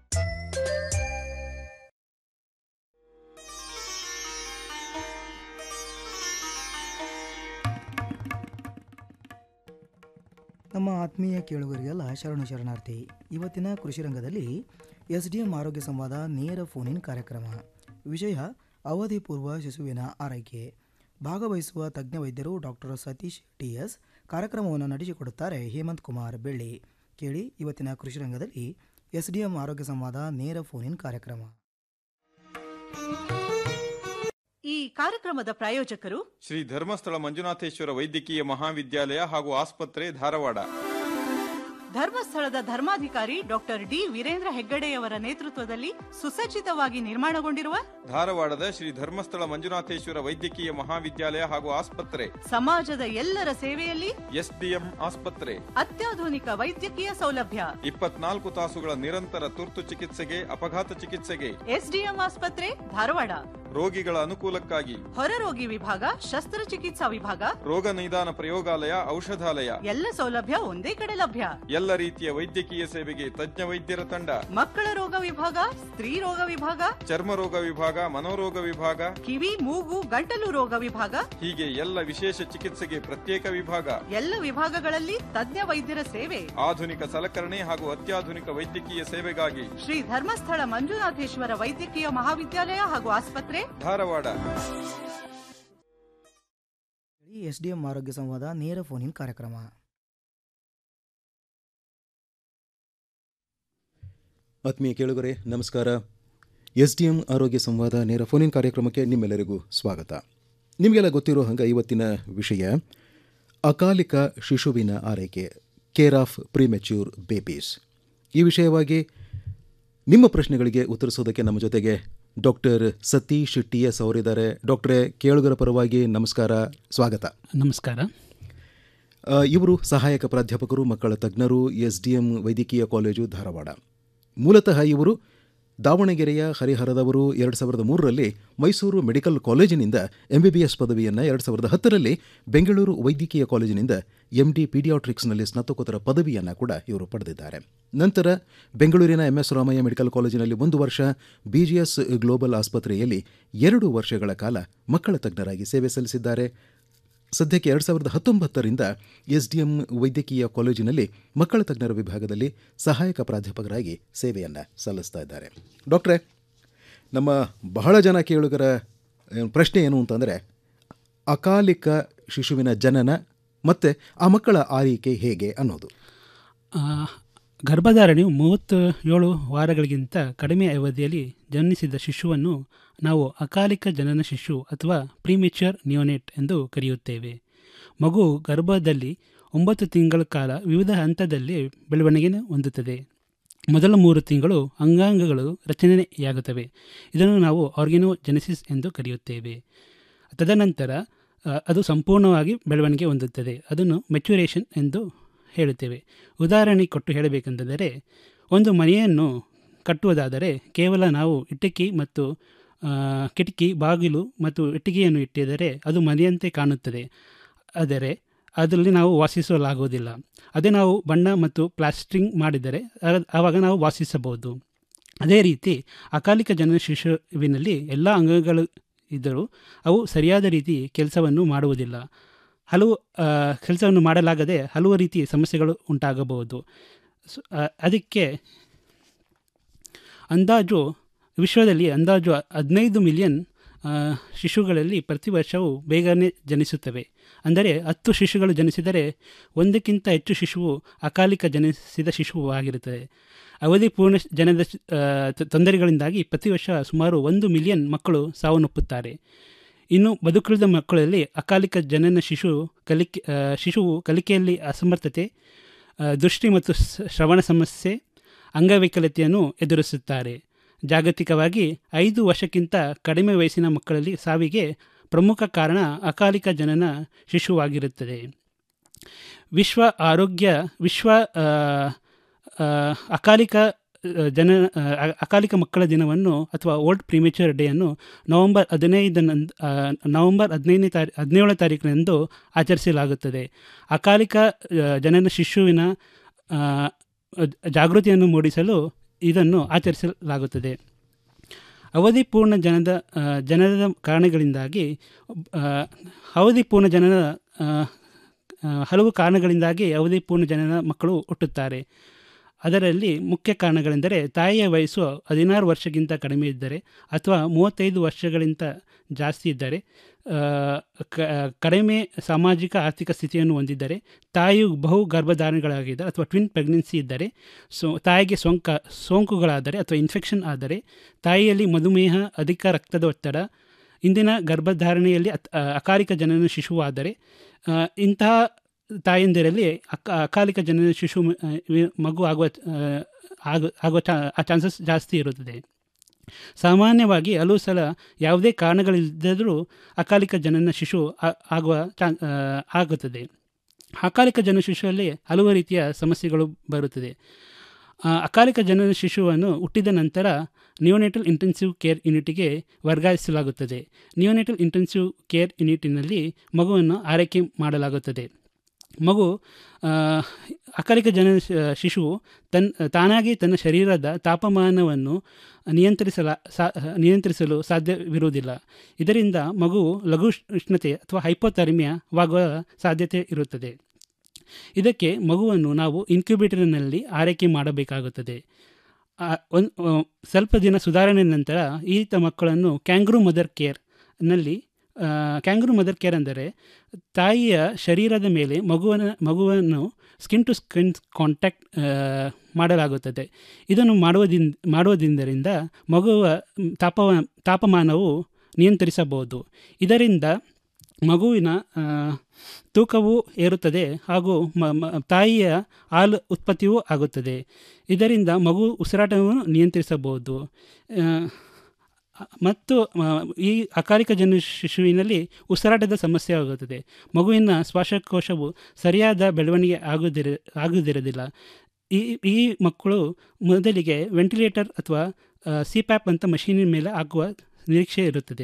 ನಮ್ಮ ಆತ್ಮೀಯ ಕೇಳುಗರಿಗೆಲ್ಲ ಶರಣು ಶರಣಾರ್ಥಿ ಇವತ್ತಿನ ಕೃಷಿ ರಂಗದಲ್ಲಿ ಎಸ್ ಡಿ ಎಂ ಆರೋಗ್ಯ ಸಂವಾದ ನೇರ ಫೋನ್ ಇನ್ ಕಾರ್ಯಕ್ರಮ ವಿಷಯ ಅವಧಿ ಪೂರ್ವ ಶಿಶುವಿನ ಆರೈಕೆ ಭಾಗವಹಿಸುವ ತಜ್ಞ ವೈದ್ಯರು ಡಾಕ್ಟರ್ ಸತೀಶ್ ಟಿ ಎಸ್ ಕಾರ್ಯಕ್ರಮವನ್ನು ನಡೆಸಿಕೊಡುತ್ತಾರೆ ಹೇಮಂತ್ ಕುಮಾರ್ ಬೆಳ್ಳಿ ಕೇಳಿ ಇವತ್ತಿನ ಕೃಷಿ ರಂಗದಲ್ಲಿ ಎಸ್ ಡಿ ಎಂ ಆರೋಗ್ಯ ಸಂವಾದ ನೇರ ಫೋನ್ ಇನ್ ಕಾರ್ಯಕ್ರಮ ಈ ಕಾರ್ಯಕ್ರಮದ ಪ್ರಾಯೋಜಕರು ಶ್ರೀ ಧರ್ಮಸ್ಥಳ ಮಂಜುನಾಥೇಶ್ವರ ವೈದ್ಯಕೀಯ ಮಹಾವಿದ್ಯಾಲಯ ಹಾಗೂ ಆಸ್ಪತ್ರೆ ಧಾರವಾಡ ಧರ್ಮಸ್ಥಳದ ಧರ್ಮಾಧಿಕಾರಿ ಡಾಕ್ಟರ್ ಡಿ ವೀರೇಂದ್ರ ಹೆಗ್ಗಡೆಯವರ ನೇತೃತ್ವದಲ್ಲಿ ಸುಸಜ್ಜಿತವಾಗಿ ನಿರ್ಮಾಣಗೊಂಡಿರುವ ಧಾರವಾಡದ ಶ್ರೀ ಧರ್ಮಸ್ಥಳ ಮಂಜುನಾಥೇಶ್ವರ ವೈದ್ಯಕೀಯ ಮಹಾವಿದ್ಯಾಲಯ ಹಾಗೂ ಆಸ್ಪತ್ರೆ ಸಮಾಜದ ಎಲ್ಲರ ಸೇವೆಯಲ್ಲಿ ಎಸ್ಡಿಎಂ ಆಸ್ಪತ್ರೆ ಅತ್ಯಾಧುನಿಕ ವೈದ್ಯಕೀಯ ಸೌಲಭ್ಯ ಇಪ್ಪತ್ನಾಲ್ಕು ತಾಸುಗಳ ನಿರಂತರ ತುರ್ತು ಚಿಕಿತ್ಸೆಗೆ ಅಪಘಾತ ಚಿಕಿತ್ಸೆಗೆ ಎಸ್ಡಿಎಂ ಆಸ್ಪತ್ರೆ ಧಾರವಾಡ ರೋಗಿಗಳ ಅನುಕೂಲಕ್ಕಾಗಿ ಹೊರರೋಗಿ ವಿಭಾಗ ಶಸ್ತ್ರಚಿಕಿತ್ಸಾ ವಿಭಾಗ ರೋಗ ನಿದಾನ ಪ್ರಯೋಗಾಲಯ ಔಷಧಾಲಯ ಎಲ್ಲ ಸೌಲಭ್ಯ ಒಂದೇ ಕಡೆ ಲಭ್ಯ ಎಲ್ಲ ರೀತಿಯ ವೈದ್ಯಕೀಯ ಸೇವೆಗೆ ತಜ್ಞ ವೈದ್ಯರ ತಂಡ ಮಕ್ಕಳ ರೋಗ ವಿಭಾಗ ಸ್ತ್ರೀ ರೋಗ ವಿಭಾಗ ಚರ್ಮ ರೋಗ ವಿಭಾಗ ಮನೋರೋಗ ವಿಭಾಗ ಕಿವಿ ಮೂಗು ಗಂಟಲು ರೋಗ ವಿಭಾಗ ಹೀಗೆ ಎಲ್ಲ ವಿಶೇಷ ಚಿಕಿತ್ಸೆಗೆ ಪ್ರತ್ಯೇಕ ವಿಭಾಗ ಎಲ್ಲ ವಿಭಾಗಗಳಲ್ಲಿ ತಜ್ಞ ವೈದ್ಯರ ಸೇವೆ ಆಧುನಿಕ ಸಲಕರಣೆ ಹಾಗೂ ಅತ್ಯಾಧುನಿಕ ವೈದ್ಯಕೀಯ ಸೇವೆಗಾಗಿ ಶ್ರೀ ಧರ್ಮಸ್ಥಳ ಮಂಜುನಾಥೇಶ್ವರ ವೈದ್ಯಕೀಯ ಮಹಾವಿದ್ಯಾಲಯ ಹಾಗೂ ಆಸ್ಪತ್ರೆ ಧಾರವಾಡ ಎಸ್ ಡಿ ಎಂ ಆರೋಗ್ಯ ಸಂವಾದ ನೇರ ಫೋನ್ ಇನ್ ಕಾರ್ಯಕ್ರಮ ಆತ್ಮೀಯ ಕೇಳುಗರೆ ನಮಸ್ಕಾರ ಎಸ್ ಡಿ ಎಂ ಆರೋಗ್ಯ ಸಂವಾದ ನೇರ ಫೋನಿನ್ ಕಾರ್ಯಕ್ರಮಕ್ಕೆ ನಿಮ್ಮೆಲ್ಲರಿಗೂ ಸ್ವಾಗತ ನಿಮಗೆಲ್ಲ ಗೊತ್ತಿರೋ ಹಂಗೆ ಇವತ್ತಿನ ವಿಷಯ ಅಕಾಲಿಕ ಶಿಶುವಿನ ಆರೈಕೆ ಕೇರ್ ಆಫ್ ಪ್ರಿಮೆಚ್ಯೂರ್ ಬೇಬೀಸ್ ಈ ವಿಷಯವಾಗಿ ನಿಮ್ಮ ಪ್ರಶ್ನೆಗಳಿಗೆ ಉತ್ತರಿಸೋದಕ್ಕೆ ನಮ್ಮ ಜೊತೆಗೆ ಡಾಕ್ಟರ್ ಸತೀಶ್ ಟಿ ಎಸ್ ಅವರಿದ್ದಾರೆ ಡಾಕ್ಟ್ರೇ ಕೇಳುಗರ ಪರವಾಗಿ ನಮಸ್ಕಾರ ಸ್ವಾಗತ ನಮಸ್ಕಾರ ಆ, ಇವರು ಸಹಾಯಕ ಪ್ರಾಧ್ಯಾಪಕರು ಮಕ್ಕಳ ತಜ್ಞರು ಎಸ್ ಡಿ ಎಂ ವೈದ್ಯಕೀಯ ಕಾಲೇಜು ಧಾರವಾಡ ಮೂಲತಃ ಇವರು ದಾವಣಗೆರೆಯ ಹರಿಹರದವರು ಎರಡು ಸಾವಿರದ ಮೂರರಲ್ಲಿ ಮೈಸೂರು ಮೆಡಿಕಲ್ ಕಾಲೇಜಿನಿಂದ ಎಂ ಬಿ ಬಿ ಎಸ್ ಪದವಿಯನ್ನು ಎರಡು ಸಾವಿರದ ಹತ್ತರಲ್ಲಿ ಬೆಂಗಳೂರು ವೈದ್ಯಕೀಯ ಕಾಲೇಜಿನಿಂದ ಎಂ ಡಿ ಪೀಡಿಯಾಟ್ರಿಕ್ಸ್ನಲ್ಲಿ ಸ್ನಾತಕೋತ್ತರ ಪದವಿಯನ್ನು ಕೂಡ ಇವರು ಪಡೆದಿದ್ದಾರೆ ನಂತರ ಬೆಂಗಳೂರಿನ ಎಂ ಎಸ್ ರಾಮಯ್ಯ ಮೆಡಿಕಲ್ ಕಾಲೇಜಿನಲ್ಲಿ ಒಂದು ವರ್ಷ ಬಿಜಿಎಸ್ ಗ್ಲೋಬಲ್ ಆಸ್ಪತ್ರೆಯಲ್ಲಿ ಎರಡು ವರ್ಷಗಳ ಕಾಲ ಮಕ್ಕಳ ತಜ್ಞರಾಗಿ ಸೇವೆ ಸಲ್ಲಿಸಿದ್ದಾರೆ ಸದ್ಯಕ್ಕೆ ಎರಡು ಸಾವಿರದ ಹತ್ತೊಂಬತ್ತರಿಂದ ಎಸ್ ಡಿ ಎಂ ವೈದ್ಯಕೀಯ ಕಾಲೇಜಿನಲ್ಲಿ ಮಕ್ಕಳ ತಜ್ಞರ ವಿಭಾಗದಲ್ಲಿ ಸಹಾಯಕ ಪ್ರಾಧ್ಯಾಪಕರಾಗಿ ಸೇವೆಯನ್ನು ಸಲ್ಲಿಸ್ತಾ ಇದ್ದಾರೆ ಡಾಕ್ಟ್ರೇ ನಮ್ಮ ಬಹಳ ಜನ ಕೇಳುಗರ ಆ, ಪ್ರಶ್ನೆ ಏನು ಅಂತಂದರೆ ಅಕಾಲಿಕ ಶಿಶುವಿನ ಜನನ ಮತ್ತು ಆ ಮಕ್ಕಳ ಆರೈಕೆ ಹೇಗೆ ಅನ್ನೋದು ಆ, ಗರ್ಭಧಾರಣೆಯು ಮೂವತ್ತು ಏಳು ವಾರಗಳಿಗಿಂತ ಕಡಿಮೆ ಅವಧಿಯಲ್ಲಿ ಜನಿಸಿದ ಶಿಶುವನ್ನು ನಾವು ಅಕಾಲಿಕ ಜನನ ಶಿಶು ಅಥವಾ ಪ್ರಿಮಿಚರ್ ನಿಯೋನೇಟ್ ಎಂದು ಕರೆಯುತ್ತೇವೆ ಮಗು ಗರ್ಭದಲ್ಲಿ ಒಂಬತ್ತು ತಿಂಗಳ ಕಾಲ ವಿವಿಧ ಹಂತದಲ್ಲಿ ಬೆಳವಣಿಗೆ ಹೊಂದುತ್ತದೆ ಮೊದಲ ಮೂರು ತಿಂಗಳು ಅಂಗಾಂಗಗಳು ರಚನೆಯಾಗುತ್ತವೆ ಇದನ್ನು ನಾವು ಆರ್ಗಿನೋಜೆನೆಸಿಸ್ ಎಂದು ಕರೆಯುತ್ತೇವೆ ತದನಂತರ ಆ, ಅದು ಸಂಪೂರ್ಣವಾಗಿ ಬೆಳವಣಿಗೆ ಹೊಂದುತ್ತದೆ ಅದನ್ನು ಮೆಚುರೇಷನ್ ಎಂದು ಹೇಳುತ್ತೇವೆ ಉದಾಹರಣೆ ಕೊಟ್ಟು ಹೇಳಬೇಕೆಂದರೆ ಒಂದು ಮನೆಯನ್ನು ಕಟ್ಟುವುದಾದರೆ ಕೇವಲ ನಾವು ಇಟಕಿ ಮತ್ತು ಆ, ಕಿಟಕಿ ಬಾಗಿಲು ಮತ್ತು ಇಟ್ಟಿಗೆಯನ್ನು ಇಟ್ಟಿದ್ದರೆ ಅದು ಮನೆಯಂತೆ ಕಾಣುತ್ತದೆ ಆದರೆ ಅದರಲ್ಲಿ ನಾವು ವಾಸಿಸಲಾಗುವುದಿಲ್ಲ ಅದೇ ನಾವು ಬಣ್ಣ ಮತ್ತು ಪ್ಲಾಸ್ಟ್ರಿಂಗ್ ಮಾಡಿದರೆ ಆ- ಆವಾಗ ನಾವು ವಾಸಿಸಬಹುದು ಅದೇ ರೀತಿ ಅಕಾಲಿಕ ಜನನ ಶಿಶುವಿನಲ್ಲಿ ಎಲ್ಲ ಅಂಗಗಳು ಇದ್ದರೂ ಅವು ಸರಿಯಾದ ರೀತಿ ಕೆಲಸವನ್ನು ಮಾಡುವುದಿಲ್ಲ ಹಲವು ಆ, ಕೆಲಸವನ್ನು ಮಾಡಲಾಗದೆ ಹಲವು ರೀತಿ ಸಮಸ್ಯೆಗಳು ಉಂಟಾಗಬಹುದು ಸೊ, ಆ, ಅದಕ್ಕೆ ಅಂದಾಜು ವಿಶ್ವದಲ್ಲಿ ಅಂದಾಜು ಹದಿನೈದು ಮಿಲಿಯನ್ ಆ, ಶಿಶುಗಳಲ್ಲಿ ಪ್ರತಿ ವರ್ಷವೂ ಬೇಗನೆ ಜನಿಸುತ್ತವೆ ಅಂದರೆ ಹತ್ತು ಶಿಶುಗಳು ಜನಿಸಿದರೆ ಒಂದಕ್ಕಿಂತ ಹೆಚ್ಚು ಶಿಶುವು ಅಕಾಲಿಕ ಜನಿಸಿದ ಶಿಶುವಾಗಿರುತ್ತದೆ ಅವಧಿ ಪೂರ್ಣ ಜನದ ಆ, ತ- ತೊಂದರೆಗಳಿಂದಾಗಿ ಪ್ರತಿ ವರ್ಷ ಸುಮಾರು ಒಂದು ಮಿಲಿಯನ್ ಮಕ್ಕಳು ಸಾವನ್ನಪ್ಪುತ್ತಾರೆ ಇನ್ನು ಬದುಕುಳಿದ ಮಕ್ಕಳಲ್ಲಿ ಅಕಾಲಿಕ ಜನನ ಶಿಶು ಕಲಿಕೆ ಆ, ಶಿಶುವು ಕಲಿಕೆಯಲ್ಲಿ ಅಸಮರ್ಥತೆ ಆ, ದೃಷ್ಟಿ ಮತ್ತು ಸ್- ಶ್ರವಣ ಸಮಸ್ಯೆ ಅಂಗವೈಕಲ್ಯತೆಯನ್ನು ಎದುರಿಸುತ್ತಾರೆ ಜಾಗತಿಕವಾಗಿ ಐದು ವರ್ಷಕ್ಕಿಂತ ಕಡಿಮೆ ವಯಸ್ಸಿನ ಮಕ್ಕಳಲ್ಲಿ ಸಾವಿಗೆ ಪ್ರಮುಖ ಕಾರಣ ಅಕಾಲಿಕ ಜನನ ಶಿಶುವಾಗಿರುತ್ತದೆ ವಿಶ್ವ ಆರೋಗ್ಯ ವಿಶ್ವ ಆ, ಆ, ಅಕಾಲಿಕ ಆ, ಜನ ಆ, ಅಕಾಲಿಕ ಮಕ್ಕಳ ದಿನವನ್ನು ಅಥವಾ ಓಲ್ಡ್ ಪ್ರಿಮೇಚರ್ ಡೇಯನ್ನು ನವೆಂಬರ್ ಹದಿನೈದನಂದು ಆ, ನವೆಂಬರ್ ಹದಿನೈದನೇ ತಾರೀ ಹದಿನೇಳನೇ ತಾರೀಕಿನಂದು ಆಚರಿಸಲಾಗುತ್ತದೆ ಅಕಾಲಿಕ ಆ, ಜನನ ಶಿಶುವಿನ ಆ, ಜಾಗೃತಿಯನ್ನು ಮೂಡಿಸಲು ಇದನ್ನು ಆಚರಿಸಲಾಗುತ್ತದೆ ಅವಧಿ ಪೂರ್ಣ ಜನದ ಆ, ಜನನದ ಕಾರಣಗಳಿಂದಾಗಿ ಆ, ಅವಧಿ ಪೂರ್ಣ ಜನನ ಆ, ಆ, ಹಲವು ಕಾರಣಗಳಿಂದಾಗಿ ಅವಧಿ ಪೂರ್ಣ ಜನನ ಮಕ್ಕಳು ಹುಟ್ಟುತ್ತಾರೆ ಅದರಲ್ಲಿ ಮುಖ್ಯ ಕಾರಣಗಳೆಂದರೆ ತಾಯಿಯ ವಯಸ್ಸು ಹದಿನಾರು ವರ್ಷಕ್ಕಿಂತ ಕಡಿಮೆ ಇದ್ದರೆ ಅಥವಾ ಮೂವತ್ತೈದು ವರ್ಷಗಳಿಂದ ಜಾಸ್ತಿ ಇದ್ದರೆ ಆ, ಕ- ಕಡಿಮೆ ಸಾಮಾಜಿಕ ಆರ್ಥಿಕ ಸ್ಥಿತಿಯನ್ನು ಹೊಂದಿದ್ದರೆ ತಾಯಿಯು ಬಹು ಗರ್ಭಧಾರಣೆಗಳಾಗಿದ್ದರೆ ಅಥವಾ ಟ್ವಿನ್ ಪ್ರೆಗ್ನೆನ್ಸಿ ಇದ್ದರೆ ಸೊ ತಾಯಿಗೆ ಸೋಂಕ ಸೋಂಕುಗಳಾದರೆ ಅಥವಾ ಇನ್ಫೆಕ್ಷನ್ ಆದರೆ ತಾಯಿಯಲ್ಲಿ ಮಧುಮೇಹ ಅಧಿಕ ರಕ್ತದ ಒತ್ತಡ ಇಂದಿನ ಗರ್ಭಧಾರಣೆಯಲ್ಲಿ ಅತ್- ಆ, ಅಕಾಲಿಕ ಜನನ ಶಿಶುವಾದರೆ ಆ, ಇಂತಹ ತಾಯಂದಿರಲ್ಲಿ ಅಕ ಅಕಾಲಿಕ ಜನನ ಶಿಶು ಆ, ವಿ- ಮಗು ಆಗುವ ಆ, ಆಗ ಆಗುವ ಚಾ ಆ ಚಾನ್ಸಸ್ ಜಾಸ್ತಿ ಇರುತ್ತದೆ ಸಾಮಾನ್ಯವಾಗಿ ಹಲವು ಸಲ ಯಾವುದೇ ಕಾರಣಗಳಿಲ್ಲದರೂ ಅಕಾಲಿಕ ಜನನ ಶಿಶು ಆ- ಆಗುವ ಚಾನ್ ಆ, ಆಗುತ್ತದೆ ಅಕಾಲಿಕ ಜನನ ಶಿಶುವಲ್ಲಿ ಹಲವು ರೀತಿಯ ಸಮಸ್ಯೆಗಳು ಬರುತ್ತದೆ ಆ, ಅಕಾಲಿಕ ಜನನ ಶಿಶುವನ್ನು ಹುಟ್ಟಿದ ನಂತರ ನಿಯೋನೆಟಲ್ ಇಂಟೆನ್ಸಿವ್ ಕೇರ್ ಯೂನಿಟ್ಗೆ ವರ್ಗಾಯಿಸಲಾಗುತ್ತದೆ ನಿಯೋನೆಟಲ್ ಇಂಟೆನ್ಸಿವ್ ಕೇರ್ ಯೂನಿಟಿನಲ್ಲಿ ಮಗುವನ್ನು ಆರೈಕೆ ಮಾಡಲಾಗುತ್ತದೆ ಮಗು ಆ, ಅಕಾಲಿಕ ಜನನ ಶಿ- ಶಿಶುವು ತನ್ನ ತಾನಾಗಿ ತನ್ನ ಶರೀರದ ತಾಪಮಾನವನ್ನು ನಿಯಂತ್ರಿಸಲ ಸಾ ನಿಯಂತ್ರಿಸಲು ಸಾಧ್ಯವಿರುವುದಿಲ್ಲ ಇದರಿಂದ ಮಗುವು ಲಘು ಉಷ್ಣತೆ ಅಥವಾ ಹೈಪೋಥರ್ಮಿಯಾವಾಗುವ ಸಾಧ್ಯತೆ ಇರುತ್ತದೆ ಇದಕ್ಕೆ ಮಗುವನ್ನು ನಾವು ಇನ್ಕ್ಯುಬೇಟರ್ನಲ್ಲಿ ಆರೈಕೆ ಮಾಡಬೇಕಾಗುತ್ತದೆ ಆ, ಒಂದ್- ಆ, ಸ್ವಲ್ಪ ದಿನ ಸುಧಾರಣೆ ನಂತರ ಈತ ಮಕ್ಕಳನ್ನು ಕ್ಯಾಂಗ್ರೂ ಮದರ್ ಕೇರ್ನಲ್ಲಿ ಕ್ಯಾಂಗ್ರೂ ಮದರ್ ಕೇರ್ ಅಂದರೆ ತಾಯಿಯ ಶರೀರದ ಮೇಲೆ ಮಗುವನ ಮಗುವನ್ನು ಸ್ಕಿನ್ ಟು ಸ್ಕಿನ್ ಕಾಂಟ್ಯಾಕ್ಟ್ ಮಾಡಲಾಗುತ್ತದೆ ಇದನ್ನು ಮಾಡುವುದಿಂದ ಮಾಡುವುದರಿಂದ ಮಗುವ ತಾಪವ ತಾಪಮಾನವು ನಿಯಂತ್ರಿಸಬಹುದು ಇದರಿಂದ ಮಗುವಿನ ಆ, ತೂಕವು ಏರುತ್ತದೆ ಹಾಗೂ ಮ- ಮ- ತಾಯಿಯ ಹಾಲು ಉತ್ಪತ್ತಿಯೂ ಆಗುತ್ತದೆ ಇದರಿಂದ ಮಗು ಉಸಿರಾಟವನ್ನು ನಿಯಂತ್ರಿಸಬಹುದು ಆ, ಮತ್ತು ಆ, ಈ ಅಕಾಲಿಕ ಜನ ಶಿಶುವಿನಲ್ಲಿ ಉಸಿರಾಟದ ಸಮಸ್ಯೆ ಆಗುತ್ತದೆ ಮಗುವಿನ ಶ್ವಾಸಕೋಶವು ಸರಿಯಾದ ಬೆಳವಣಿಗೆ ಆಗುದಿರ ಆಗುದಿರೋದಿಲ್ಲ ಈ ಈ ಮಕ್ಕಳು ಮೊದಲಿಗೆ ವೆಂಟಿಲೇಟರ್ ಅಥವಾ ಸಿ ಪ್ಯಾಪ್ ಅಂತ ಮಷೀನಿನ ಮೇಲೆ ಹಾಕುವ ನಿರೀಕ್ಷೆ ಇರುತ್ತದೆ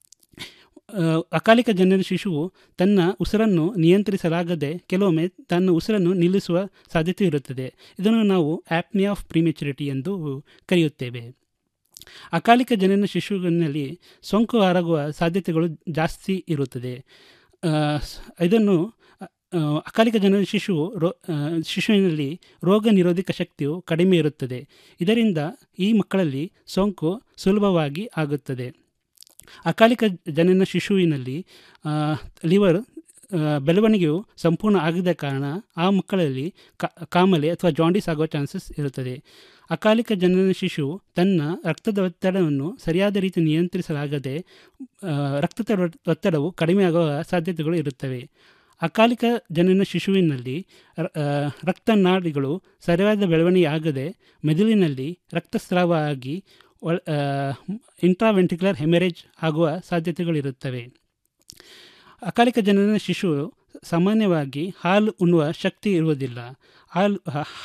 ಆ, ಅಕಾಲಿಕ ಜನನ ಶಿಶುವು ತನ್ನ ಉಸಿರನ್ನು ನಿಯಂತ್ರಿಸಲಾಗದೆ ಕೆಲವೊಮ್ಮೆ ತನ್ನ ಉಸಿರನ್ನು ನಿಲ್ಲಿಸುವ ಸಾಧ್ಯತೆ ಇರುತ್ತದೆ ಇದನ್ನು ನಾವು ಆಪ್ನಿ ಆಫ್ ಪ್ರಿಮೆಚುರಿಟಿ ಎಂದು ಕರೆಯುತ್ತೇವೆ ಅಕಾಲಿಕ ಜನನ ಶಿಶುವಿನಲ್ಲಿ ಸೋಂಕು ಹರಗುವ ಸಾಧ್ಯತೆಗಳು ಜಾಸ್ತಿ ಇರುತ್ತದೆ ಆ, ಸ್- ಇದನ್ನು ಆ, ಅಕಾಲಿಕ ಜನನ ಶಿಶುವು ರೋ ಆ, ಶಿಶುವಿನಲ್ಲಿ ರೋಗ ನಿರೋಧಕ ಶಕ್ತಿಯು ಕಡಿಮೆ ಇರುತ್ತದೆ ಇದರಿಂದ ಈ ಮಕ್ಕಳಲ್ಲಿ ಸೋಂಕು ಸುಲಭವಾಗಿ ಆಗುತ್ತದೆ ಅಕಾಲಿಕ ಜನನ ಶಿಶುವಿನಲ್ಲಿ ಆ, ಲಿವರ್ ಆ, ಬೆಳವಣಿಗೆಯು ಸಂಪೂರ್ಣ ಆಗದ ಕಾರಣ ಆ ಮಕ್ಕಳಲ್ಲಿ ಕಾ- ಕಾಮಲೆ ಅಥವಾ ಜಾಂಡಿಸ್ ಆಗುವ ಚಾನ್ಸಸ್ ಇರುತ್ತದೆ ಅಕಾಲಿಕ ಜನನ ಶಿಶು ತನ್ನ ರಕ್ತದ ಒತ್ತಡವನ್ನು ಸರಿಯಾದ ರೀತಿ ನಿಯಂತ್ರಿಸಲಾಗದೆ ಆ, ರಕ್ತದ ಒತ್ತಡವು ಕಡಿಮೆ ಆಗುವ ಸಾಧ್ಯತೆಗಳು ಇರುತ್ತವೆ ಅಕಾಲಿಕ ಜನನ ಶಿಶುವಿನಲ್ಲಿ ರ- ಆ, ರಕ್ತನಾಡಿಗಳು ಸರಿಯಾದ ಬೆಳವಣಿಗೆ ಆಗದೆ ಮೆದುಳಿನಲ್ಲಿ ರಕ್ತಸ್ರಾವ ಆಗಿ ಒಳ ಇಂಟ್ರಾವೆಂಟಿಕ್ಯುಲರ್ ಹೆಮರೇಜ್ ಆಗುವ ಸಾಧ್ಯತೆಗಳಿರುತ್ತವೆ ಅಕಾಲಿಕ ಜನನ ಶಿಶು ಸಾಮಾನ್ಯವಾಗಿ ಹಾಲು ಉಣ್ಣುವ ಶಕ್ತಿ ಇರುವುದಿಲ್ಲ ಹಾಲು ಹ-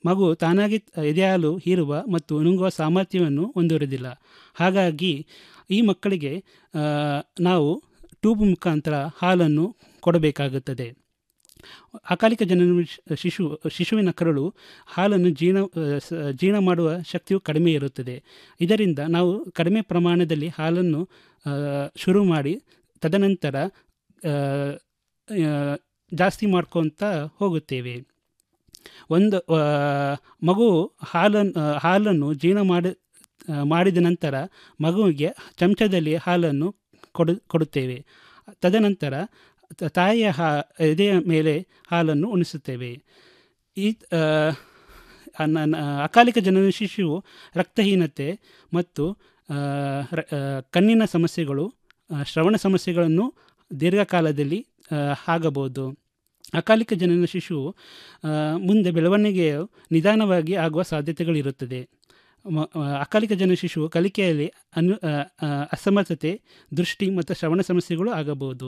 ಮಗು ತಾನಾಗಿ ಎದೆಹಾಲು ಹೀರುವ ಮತ್ತು ನುಂಗುವ ಸಾಮರ್ಥ್ಯವನ್ನು ಹೊಂದಿರುವುದಿಲ್ಲ ಹಾಗಾಗಿ ಈ ಮಕ್ಕಳಿಗೆ ಆ, ನಾವು ಟ್ಯೂಬ್ ಮುಖಾಂತರ ಹಾಲನ್ನು ಕೊಡಬೇಕಾಗುತ್ತದೆ ಅಕಾಲಿಕ ಜನನ ಶಿ- ಶಿಶು ಶಿಶುವಿನ ಕರಳು ಹಾಲನ್ನು ಜೀರ್ಣ ಆ, ಸ- ಜೀರ್ಣ ಮಾಡುವ ಶಕ್ತಿಯು ಕಡಿಮೆ ಇರುತ್ತದೆ ಇದರಿಂದ ನಾವು ಕಡಿಮೆ ಪ್ರಮಾಣದಲ್ಲಿ ಹಾಲನ್ನು ಆ, ಶುರು ಮಾಡಿ ತದನಂತರ ಆ, ಆ, ಜಾಸ್ತಿ ಮಾಡ್ಕೊತ ಹೋಗುತ್ತೇವೆ ಒಂದು ಆ, ಮಗು ಹಾಲನ್ನು ಹಾಲನ್ನು ಜೀರ್ಣ ಮಾಡಿ ಆ, ಮಾಡಿದ ನಂತರ ಮಗುವಿಗೆ ಚಮಚದಲ್ಲಿ ಹಾಲನ್ನು ಕೊಡು ಕೊಡುತ್ತೇವೆ ತದನಂತರ ತ- ತಾಯಿಯ ಹಾ ಎದೆಯ ಮೇಲೆ ಹಾಲನ್ನು ಉಣಿಸುತ್ತೇವೆ ಈ ಆ, ಅನ್ನ- ನ- ಅಕಾಲಿಕ ಜನನ ಶಿಶುವು ರಕ್ತಹೀನತೆ ಮತ್ತು ಆ, ರ- ಆ, ಕಣ್ಣಿನ ಸಮಸ್ಯೆಗಳು ಆ, ಶ್ರವಣ ಸಮಸ್ಯೆಗಳನ್ನು ದೀರ್ಘಕಾಲದಲ್ಲಿ ಆ, ಆಗಬಹುದು ಅಕಾಲಿಕ ಜನನ ಶಿಶುವು ಆ, ಮುಂದೆ ಬೆಳವಣಿಗೆಯು ನಿಧಾನವಾಗಿ ಆಗುವ ಸಾಧ್ಯತೆಗಳಿರುತ್ತದೆ ಮ- ಆ, ಅಕಾಲಿಕ ಜನನ ಶಿಶುವು ಕಲಿಕೆಯಲ್ಲಿ ಅನು ಆ, ಆ, ಅಸಮರ್ಥತೆ ದೃಷ್ಟಿ ಮತ್ತು ಶ್ರವಣ ಸಮಸ್ಯೆಗಳು ಆಗಬಹುದು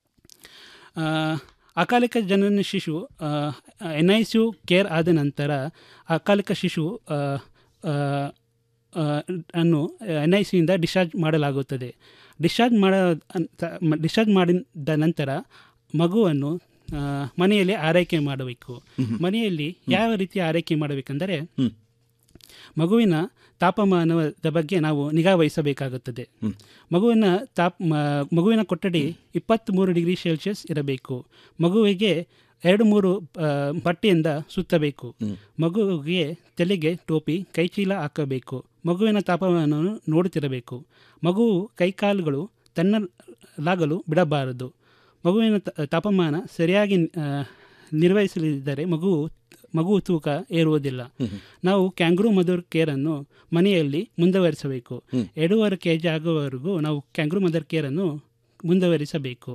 ಆ, ಅಕಾಲಿಕ ಜನನ ಶಿಶು N I C U care ಆದ ನಂತರ ಅಕಾಲಿಕ ಶಿಶು ಆ, ಆ, ಆ, ಅನ್ನು ಎನ್ ಐ ಸಿಯಿಂದ ಡಿಸ್ಚಾರ್ಜ್ ಮಾಡಲಾಗುತ್ತದೆ ಡಿಸ್ಚಾರ್ಜ್ ಮಾಡ ಅಂತ- ಮ- ಡಿಸ್ಚಾರ್ಜ್ ಮಾಡಿದ ನಂತರ ಮಗುವನ್ನು ಆ, ಮನೆಯಲ್ಲಿ ಆರೈಕೆ ಮಾಡಬೇಕು ಮನೆಯಲ್ಲಿ ಯಾವ ರೀತಿ ಆರೈಕೆ ಮಾಡಬೇಕೆಂದರೆ ಮಗುವಿನ ತಾಪಮಾನದ ಬಗ್ಗೆ ನಾವು ನಿಗಾ ವಹಿಸಬೇಕಾಗುತ್ತದೆ ಮಗುವಿನ ತಾಪ್ ಮ- ಮಗುವಿನ ಕೊಠಡಿ ಇಪ್ಪತ್ತ್ಮೂರು ಡಿಗ್ರಿ ಸೆಲ್ಸಿಯಸ್ ಇರಬೇಕು ಮಗುವಿಗೆ ಎರಡು ಮೂರು ಆ, ಬಟ್ಟೆಯಿಂದ ಸುತ್ತಬೇಕು ಮಗುವಿಗೆ ತಲೆಗೆ ಟೋಪಿ ಕೈಚೀಲ ಹಾಕಬೇಕು ಮಗುವಿನ ತಾಪಮಾನವನ್ನು ನೋಡುತ್ತಿರಬೇಕು ಮಗುವು ಕೈಕಾಲುಗಳು ತನ್ನಲಾಗಲು ಬಿಡಬಾರದು ಮಗುವಿನ ತ- ತಾಪಮಾನ ಸರಿಯಾಗಿ ಆ, ನಿರ್ವಹಿಸಲಿದ್ದರೆ ಮಗು ಮಗು ತೂಕ ಏರುವುದಿಲ್ಲ ನಾವು ಕ್ಯಾಂಗ್ರೂ ಮದರ್ ಕೇರನ್ನು ಮನೆಯಲ್ಲಿ ಮುಂದುವರಿಸಬೇಕು ಎರಡೂವರೆ ಕೆ ಜಿ ಆಗುವವರೆಗೂ ನಾವು ಕ್ಯಾಂಗ್ರೂ ಮದರ್ ಕೇರನ್ನು ಮುಂದುವರಿಸಬೇಕು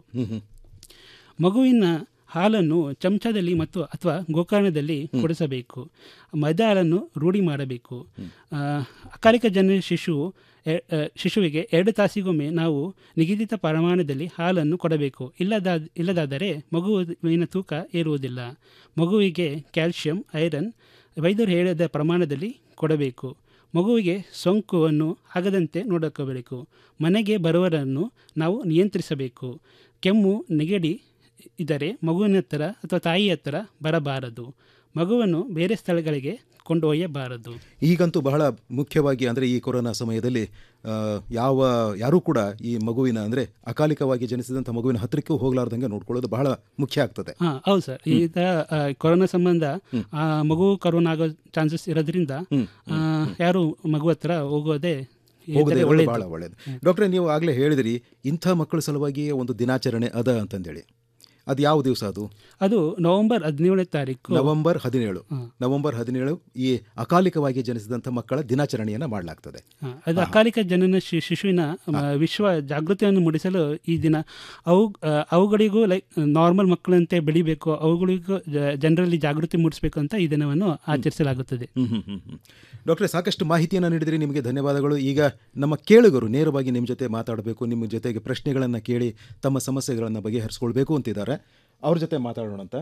ಮಗುವಿನ ಹಾಲನ್ನು ಚಮಚದಲ್ಲಿ ಮತ್ತು ಅಥವಾ ಗೋಕರ್ಣದಲ್ಲಿ ಕುಡಿಸಬೇಕು ಮೈದಾ ಹಾಲನ್ನು ರೂಢಿ ಮಾಡಬೇಕು ಆ, ಅಕಾಲಿಕ ಜನ ಶಿಶು ಎ- ಆ, ಶಿಶುವಿಗೆ ಎರಡು ತಾಸಿಗೊಮ್ಮೆ ನಾವು ನಿಗದಿತ ಪ್ರಮಾಣದಲ್ಲಿ ಹಾಲನ್ನು ಕೊಡಬೇಕು ಇಲ್ಲದ ಇಲ್ಲದಾದರೆ ಮಗುವಿನ ತೂಕ ಏರುವುದಿಲ್ಲ ಮಗುವಿಗೆ ಕ್ಯಾಲ್ಶಿಯಂ ಐರನ್ ವೈದ್ಯರು ಹೇಳಿದ ಪ್ರಮಾಣದಲ್ಲಿ ಕೊಡಬೇಕು ಮಗುವಿಗೆ ಸೋಂಕುವನ್ನು ಆಗದಂತೆ ನೋಡಿಕೋಬೇಕು ಮನೆಗೆ ಬರುವವರನ್ನು ನಾವು ನಿಯಂತ್ರಿಸಬೇಕು ಕೆಮ್ಮು ನೆಗಡಿ ಇದ್ದರೆ ಮಗುವಿನ ಹತ್ತಿರ ಅಥವಾ ತಾಯಿ ಹತ್ತಿರ ಬರಬಾರದು ಮಗುವನ್ನು ಬೇರೆ ಸ್ಥಳಗಳಿಗೆ ಕೊಂಡೊಯ್ಯಬಾರದು ಈಗಂತೂ ಬಹಳ ಮುಖ್ಯವಾಗಿ ಅಂದರೆ ಈ ಕೊರೋನಾ ಸಮಯದಲ್ಲಿ ಆ, ಯಾವ ಯಾರೂ ಕೂಡ ಈ ಮಗುವಿನ ಅಂದರೆ ಅಕಾಲಿಕವಾಗಿ ಜನಿಸಿದಂಥ ಮಗುವಿನ ಹತ್ತಿರಕ್ಕೂ ಹೋಗಲಾರ್ದಂಗೆ ನೋಡ್ಕೊಳ್ಳೋದು ಬಹಳ ಮುಖ್ಯ ಆಗ್ತದೆ ಹಾಂ ಹೌದು ಸರ್ ಈಗ ಆ, ಕೊರೋನಾ ಸಂಬಂಧ ಆ, ಮಗು ಕರೋನಾ ಆಗೋ ಚಾನ್ಸಸ್ ಇರೋದ್ರಿಂದ ಆ, ಯಾರು ಮಗು ಹತ್ರ ಹೋಗೋದೇ ಇದ್ರೆ ಹೋಗದೆ ಇರೋದು ಒಳ್ಳೆಯದು. ಬಹಳ ಒಳ್ಳೆಯದು ಡಾಕ್ಟ್ರೆ ನೀವು ಆಗಲೇ ಹೇಳಿದಿರಿ ಇಂಥ ಮಕ್ಕಳ ಸಲುವಾಗಿ ಒಂದು ದಿನಾಚರಣೆ ಅದ ಅಂತಂದೇಳಿ ಅದು ಯಾವ ದಿವಸ ಅದು ಅದು ನವೆಂಬರ್ ಹದಿನೇಳನೇ ತಾರೀಕು ನವೆಂಬರ್ ಹದಿನೇಳು ನವೆಂಬರ್ ಹದಿನೇಳು ಈ ಅಕಾಲಿಕವಾಗಿ ಜನಿಸಿದಂಥ ಮಕ್ಕಳ ದಿನಾಚರಣೆಯನ್ನು ಮಾಡಲಾಗ್ತದೆ ಹಾ, ಅದು ಅಕಾಲಿಕ ಜನನ ಶಿ- ಶಿಶುವಿನ ಮ, ವಿಶ್ವ ಜಾಗೃತಿಯನ್ನು ಮೂಡಿಸಲು ಈ ದಿನ ಅವು ಆ, ಅವುಗಳಿಗೂ ಲೈಕ್ ನಾರ್ಮಲ್ ಮಕ್ಕಳಂತೆ ಬೆಳಿಬೇಕು ಅವುಗಳಿಗೂ ಜನರಲ್ಲಿ ಜಾಗೃತಿ ಮೂಡಿಸಬೇಕು ಅಂತ ಈ ದಿನವನ್ನು ಆಚರಿಸಲಾಗುತ್ತದೆ ಹ್ಮ್ ಹ್ಮ್ ಹ್ಮ್ ಹ್ಮ್. ಡಾಕ್ಟ್ರೆ ಸಾಕಷ್ಟು ಮಾಹಿತಿಯನ್ನು ನೀಡಿದ್ರಿ ನಿಮಗೆ ಧನ್ಯವಾದಗಳು ಈಗ ನಮ್ಮ ಕೇಳುಗರು ನೇರವಾಗಿ ನಿಮ್ಮ ಜೊತೆ ಮಾತಾಡಬೇಕು ನಿಮ್ಮ ಜೊತೆಗೆ ಪ್ರಶ್ನೆಗಳನ್ನು ಕೇಳಿ ತಮ್ಮ ಸಮಸ್ಯೆಗಳನ್ನು ಬಗೆಹರಿಸ್ಕೊಳ್ಬೇಕು ಅಂತಿದ್ದಾರೆ ಅವ್ರ ಜೊತೆ ಮಾತಾಡೋಣ ಅಂತ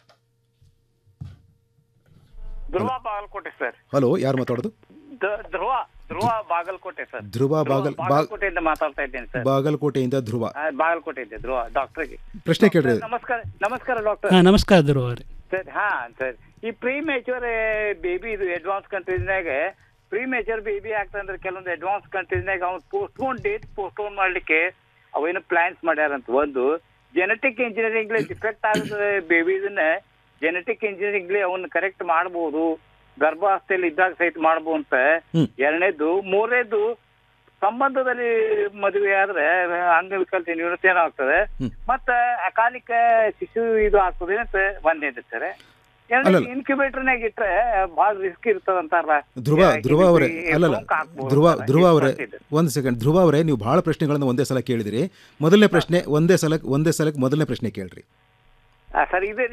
ಧ್ರುವ ಬಾಗಲಕೋಟೆ ಸರ್ ಹಲೋ ಯಾರು ಮಾತಾಡೋದು ದ- ಧ್ರುವ ಧ್ರುವ ಬಾಗಲಕೋಟೆ ಸರ್ ಧ್ರುವ ಬಾಗಲ್ ಬಾ ಬಾಗಲಕೋಟೆಯಿಂದ ಮಾತಾಡ್ತಾ ಇದ್ದೇನೆ ಸರ್ ಬಾಗಲಕೋಟೆಯಿಂದ ಧ್ರುವ ಆ, ಬಾಗಲಕೋಟೆ ಧ್ರುವ ಡಾಕ್ಟರ್ಗೆ ಪ್ರಶ್ನೆ ಕೇಳ್ರಿ ನಮಸ್ಕಾರ ನಮಸ್ಕಾರ ಡಾಕ್ಟರ್ ಹಾಂ ನಮಸ್ಕಾರ ಧ್ರುವ ಅವರೇ ಸರ್ ಹಾ ಸರ್ ಈ ಪ್ರೀ ಮೇಚೂರ್ ಬೇಬಿ ಇದು ಅಡ್ವಾನ್ಸ್ ಕಂಟ್ರೀಸ್ನಾಗ ಪ್ರೀ ಮೇಚೂರ್ ಬೇಬಿ ಆಗ್ತಂದ್ರೆ ಕೆಲವೊಂದು ಅಡ್ವಾನ್ಸ್ ಕಂಟ್ರೀಸ್ನಾಗ ಅವ್ನು ಪೋಸ್ಟ್ಪೋನ್ ಡೇಟ್ ಪೋಸ್ಟ್ಪೋನ್ ಮಾಡ್ಲಿಕ್ಕೆ ಅವೇನು ಪ್ಲಾನ್ಸ್ ಮಾಡ್ಯಾರಂತ ಒಂದು ಜೆನೆಟಿಕ್ ಇಂಜಿನಿಯರಿಂಗ್ ಡಿಫೆಕ್ಟ್ ಆಗುತ್ತದೆ ಬೇಬಿ ಇದನ್ನ ಜೆನೆಟಿಕ್ ಇಂಜಿನಿಯರಿಂಗ್ ಅವನ್ನ ಕರೆಕ್ಟ್ ಮಾಡ್ಬೋದು ಗರ್ಭಾವಸ್ಥೆಯಲ್ಲಿ ಇದ್ದಾಗ ಸಹಿತ ಮಾಡ್ಬೋದು ಅಂತ ಎರಡನೇದು ಮೂರನೇದು ಸಂಬಂಧದಲ್ಲಿ ಮದುವೆ ಆದ್ರೆ ಅಂಗವಿಕಲ ನ್ಯೂನತೆ ಆಗ್ತದೆ ಮತ್ತ ಅಕಾಲಿಕ ಶಿಶು ಇದು ಆಗ್ತದೆ ಅಂತ ಒಂದೇದು ಸರ್ ಎರಡನೇ ಅಲ್ಲಲ್ಲ. ಇನ್ಕ್ಯುಬೇಟರ್ನಾಗ ಇಟ್ರೆ ಬಹಳ ರಿಸ್ಕ್ ಇರ್ತದ ಅಂತಾರಲ್ಲ ಧ್ರುವ ಧ್ರುವ ಅವರೇ ಅಲ್ಲಲ್ಲ ಸೋಂಕು ಆಗ್ಬೋದು ಧ್ರುವ ಅಂತ. ಧ್ರುವ ಅವರೇ ಇದು ಒಂದು ಸೆಕೆಂಡ್ ಧ್ರುವ ಅವರೇ ನೀವು ಬಹಳ ಪ್ರಶ್ನೆಗಳನ್ನು ಒಂದೇ ಸಲ ಕೇಳಿದಿರಿ ಮೊದಲನೇ ಪ್ರಶ್ನೆ ಒಂದೇ ಸಲ ಒಂದೇ ಸಲಕ್ಕೆ ಮೊದಲನೇ ಪ್ರಶ್ನೆ ಕೇಳ್ರಿ ಆ, ಸರ್ ಇದೆ ರೀ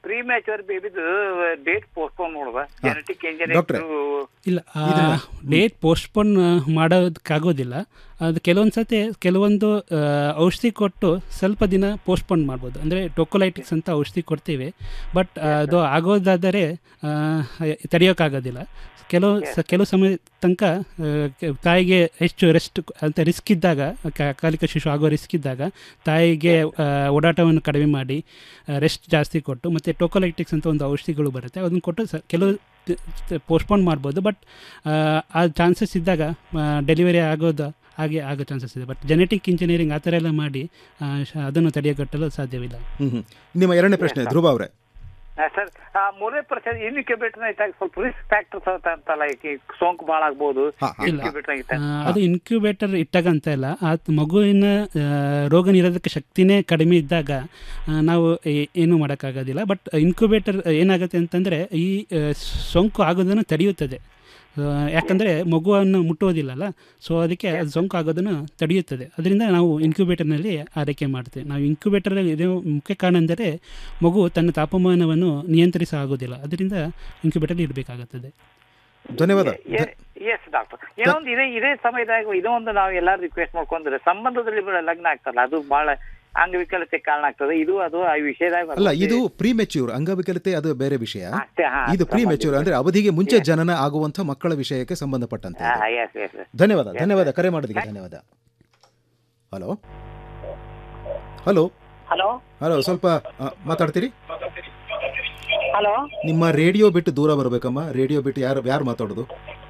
ಪ್ರೀ ಮ್ಯಾಚುರ್ ಬೇಬಿದು ಡೇಟ್ ಪೋಸ್ಟ್ಪೋನ್ ನೋಡುವ ಜೆನೆಟಿಕ್ ಡಾಕ್ಟ್ರೆ. ಇಂಜಿನಿಯರಿಂಗ್ ಇಲ್ಲ ಡೇಟ್ ಪೋಸ್ಟ್ಪೋನ್ ಮಾಡೋದಕ್ಕಾಗೋದಿಲ್ಲ ಅದು ಕೆಲವೊಂದು ಸತಿ ಕೆಲವೊಂದು ಆ, ಔಷಧಿ ಕೊಟ್ಟು ಸ್ವಲ್ಪ ದಿನ ಪೋಸ್ಟ್ಪೋನ್ ಮಾಡ್ಬೋದು ಅಂದರೆ ಟೊಕೊಲೈಟಿಕ್ಸ್ ಅಂತ ಔಷಧಿ ಕೊಡ್ತೀವಿ ಬಟ್ ಅದು ಆಗೋದಾದರೆ ಆ, ತಡೆಯೋಕ್ಕಾಗೋದಿಲ್ಲ ಕೆಲವು ಸ ಕೆಲವು ಸಮಯ ತನಕ ಆ, ಕೆ- ತಾಯಿಗೆ ಹೆಚ್ಚು ರೆಸ್ಟ್ ಅಂತ ರಿಸ್ಕ್ ಇದ್ದಾಗ ಕ- ಅಕಾಲಿಕ ಶಿಶು ಆಗೋ ರಿಸ್ಕ್ ಇದ್ದಾಗ ತಾಯಿಗೆ ಆ, ಓಡಾಟವನ್ನು ಕಡಿಮೆ ಮಾಡಿ ರೆಸ್ಟ್ ಜಾಸ್ತಿ ಕೊಟ್ಟು ಮತ್ತು ಟೊಕೊಲೈಟಿಕ್ಸ್ ಅಂತ ಒಂದು ಔಷಧಿಗಳು ಬರುತ್ತೆ ಅದನ್ನು ಕೊಟ್ಟು ಸ ಕೆಲವು ಪೋಸ್ಟ್ಪೋನ್ ಮಾಡ್ಬೋದು ಬಟ್ ಆ ಚಾನ್ಸಸ್ ಇದ್ದಾಗ ಡೆಲಿವರಿ ಆಗೋದು ಹಾಗೆ ಆಗೋ ಚಾನ್ಸಸ್ ಇದೆ ಬಟ್ ಜೆನೆಟಿಕ್ ಇಂಜಿನಿಯರಿಂಗ್ ಆ ಥರ ಎಲ್ಲ ಮಾಡಿ ಆ, ಶ- ಅದನ್ನು ತಡೆಗಟ್ಟಲು ಸಾಧ್ಯವಿಲ್ಲ ಹ್ಮ್ ಹ್ಮ್. ನಿಮ್ಮ ಎರಡನೇ ಪ್ರಶ್ನೆ ಧ್ರುವ ಅವರೇ ಸರ್ ಮೂರನೇ ಪ್ರಶ್ನೆ ಇನ್ಕ್ಯುಬೇಟರ್ ಇದ್ದಾಗ ಸ್ವಲ್ಪ ರಿಸ್ಕ್ ಫ್ಯಾಕ್ಟರ್ಸ್ ಅಂತಲ್ಲ ಈಗ ಈ ಸೋಂಕು ಭಾಳ ಆಗ್ಬೋದು ಇಲ್ಲ ಇನ್ಕ್ಯುಬೇಟರ್ ಇದ್ದಾಗ ಆ, ಅದು ಇನ್ಕ್ಯುಬೇಟರ್ ಇಟ್ಟಾಗ ಅಂತ ಇಲ್ಲ ಆ ಮಗುವಿನ ಆ, ರೋಗ ನಿರೋಧಕ ಶಕ್ತಿನೇ ಕಡಿಮೆ ಇದ್ದಾಗ ಆ, ನಾವು ಏ- ಏನೂ ಮಾಡೋಕ್ಕಾಗೋದಿಲ್ಲ ಬಟ್ ಇನ್ಕ್ಯುಬೇಟರ್ ಏನಾಗುತ್ತೆ ಅಂತಂದರೆ ಈ ಆ, ಸೋಂಕು ಆಗೋದನ್ನು ತಡೆಯುತ್ತದೆ ಆ, ಯಾಕಂದರೆ ಮಗುವನ್ನು ಮುಟ್ಟುವುದಿಲ್ಲಲ್ಲ ಸೊ ಅದಕ್ಕೆ ಅದು ಸೋಂಕು ಆಗೋದನ್ನು ತಡೆಯುತ್ತದೆ ಅದರಿಂದ ನಾವು ಇನ್ಕ್ಯುಬೇಟರ್ನಲ್ಲಿ ಆರೈಕೆ ಮಾಡ್ತೇವೆ ನಾವು ಇನ್ಕ್ಯುಬೇಟರಲ್ಲಿ ಇರೋ ಮುಖ್ಯ ಕಾರಣ ಅಂದರೆ ಮಗು ತನ್ನ ತಾಪಮಾನವನ್ನು ನಿಯಂತ್ರಿಸ ಆಗೋದಿಲ್ಲ ಅದರಿಂದ ಇನ್ಕ್ಯುಬೇಟರ್ ಇರಬೇಕಾಗುತ್ತದೆ ಧನ್ಯವಾದ ಎಸ್ ಡಾಕ್ಟರ್ ಇನ್ನೊಂದು ಇದೇ ಇದೇ ಸಮಯದಾಗ ಇದೊಂದು ನಾವು ಎಲ್ಲಾರು ರಿಕ್ವೆಸ್ಟ್ ಮಾಡ್ಕೊಂಡ್ರೆ ಸಂಬಂಧದಲ್ಲಿ ಬ- ಲಗ್ನ ಆಗ್ತಲ್ಲ ಅದು ಬಹಳ ಅಂಗವಿಕಲತೆ ಕಾರಣ ಆಗ್ತದೆ ಇದು ಅದು ಆ ವಿಷಯದಾಗ ಅಲ್ಲ ಇದು ಪ್ರೀ ಮೆಚ್ಯೂರ್ ಅಂಗವಿಕಲತೆ ಅದು ಬೇರೆ ವಿಷಯ ಅಷ್ಟೇ, ಹಾ, ಇದು ಪ್ರೀ ಸಂಬಂಧಿತ. ಮೆಚ್ಯೂರ್ ಅಂದ್ರೆ ಅವಧಿಗೆ ಮುಂಚೆ ಜನನ ಆಗುವಂತ ಮಕ್ಕಳ ವಿಷಯಕ್ಕೆ ಸಂಬಂಧಪಟ್ಟಂತೆ ಇದು. ಎಸ್ ಎಸ್ ಧನ್ಯವಾದ ಧನ್ಯವಾದ ಕರೆ ಮಾಡೋದಕ್ಕೆ ಧನ್ಯವಾದ ಹಲೋ ಹಲೋ ಹಲೋ ಹಲೋ ಸ್ವಲ್ಪ ಆ, ಮಾತಾಡ್ತೀರಿ ಹಲೋ ನಿಮ್ಮ ರೇಡಿಯೋ ಬಿಟ್ಟು ದೂರ ಬರಬೇಕಮ್ಮ ರೇಡಿಯೋ ಬಿಟ್ಟು ಯಾರು ಯಾರು ಮಾತಾಡೋದು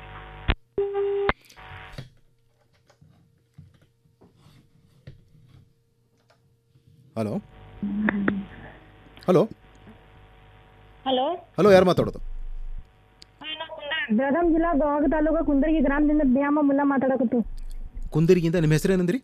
ಹಲೋ ಹಲೋ ಹಲೋ ಹಲೋ ಯಾರು ಮಾತಾಡೋದು ಬೆಳಗಾಂ ಜಿಲ್ಲಾ ಗೋವಾಗ ತಾಲೂಕು ಕುಂದರ್ಗಿ ಗ್ರಾಮದಿಂದ ಬ್ಯಾಮ ಮುಲ್ಲಾ ಮಾತಾಡಕತ್ತು ಕುಂದಿರಿಗಿಂದ ನಿಮ್ಮ ಹೆಸರು ಏನಂದ್ರಿ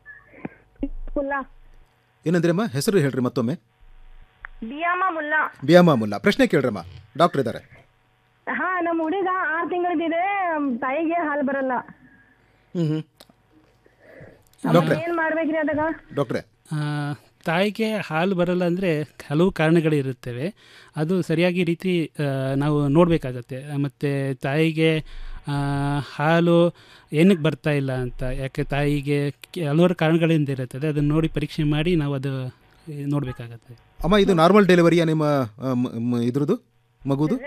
ಮುಲ್ಲಾ ಏನಂದ್ರಿ ಅಮ್ಮ ಹೆಸರು ಹೇಳ್ರಿ ಮತ್ತೊಮ್ಮೆ ಬಿಯಾಮ ಮುಲ್ಲಾ ಬಿಯಾಮ ಮುಲ್ಲಾ ಪ್ರಶ್ನೆ ಕೇಳ್ರಮ್ಮ ಡಾಕ್ಟರ್ ಇದ್ದಾರೆ ಹಾ ನಮ್ಮ ಹುಡುಗ ಆರ್ ತಿಂಗಳದಿದೆ ತಾಯಿಗೆ ಹಾಲು ಬರಲ್ಲ ಹ್ಮ್ ಹ್ಮ್ ಡಾಕ್ಟ್ರೆ ಏನ್ ಮಾಡ್ಬೇಕ್ರಿ ಅದಾಗ ಡಾಕ್ಟ್ರೆ ಆ, ತಾಯಿಗೆ ಹಾಲು ಬರಲ್ಲ ಅಂದರೆ ಹಲವು ಕಾರಣಗಳಿರುತ್ತವೆ ಅದು ಸರಿಯಾಗಿ ರೀತಿ ಆ, ನಾವು ನೋಡಬೇಕಾಗತ್ತೆ ಮತ್ತು ತಾಯಿಗೆ ಆ, ಹಾಲು ಏನಕ್ಕೆ ಬರ್ತಾ ಇಲ್ಲ ಅಂತ ಯಾಕೆ ತಾಯಿಗೆ ಕೆ- ಹಲವಾರು ಕಾರಣಗಳಿಂದ ಇರುತ್ತದೆ ಅದನ್ನು ನೋಡಿ ಪರೀಕ್ಷೆ ಮಾಡಿ ನಾವು ಅದು ನೋಡಬೇಕಾಗತ್ತೆ ಅಮ್ಮ ಇದು ನಾರ್ಮಲ್ ಡೆಲಿವರಿಯಾ ನಿಮ್ಮ ಆ, ಮ- ಮ- ಇದ್ರದ್ದು ಮಗುದು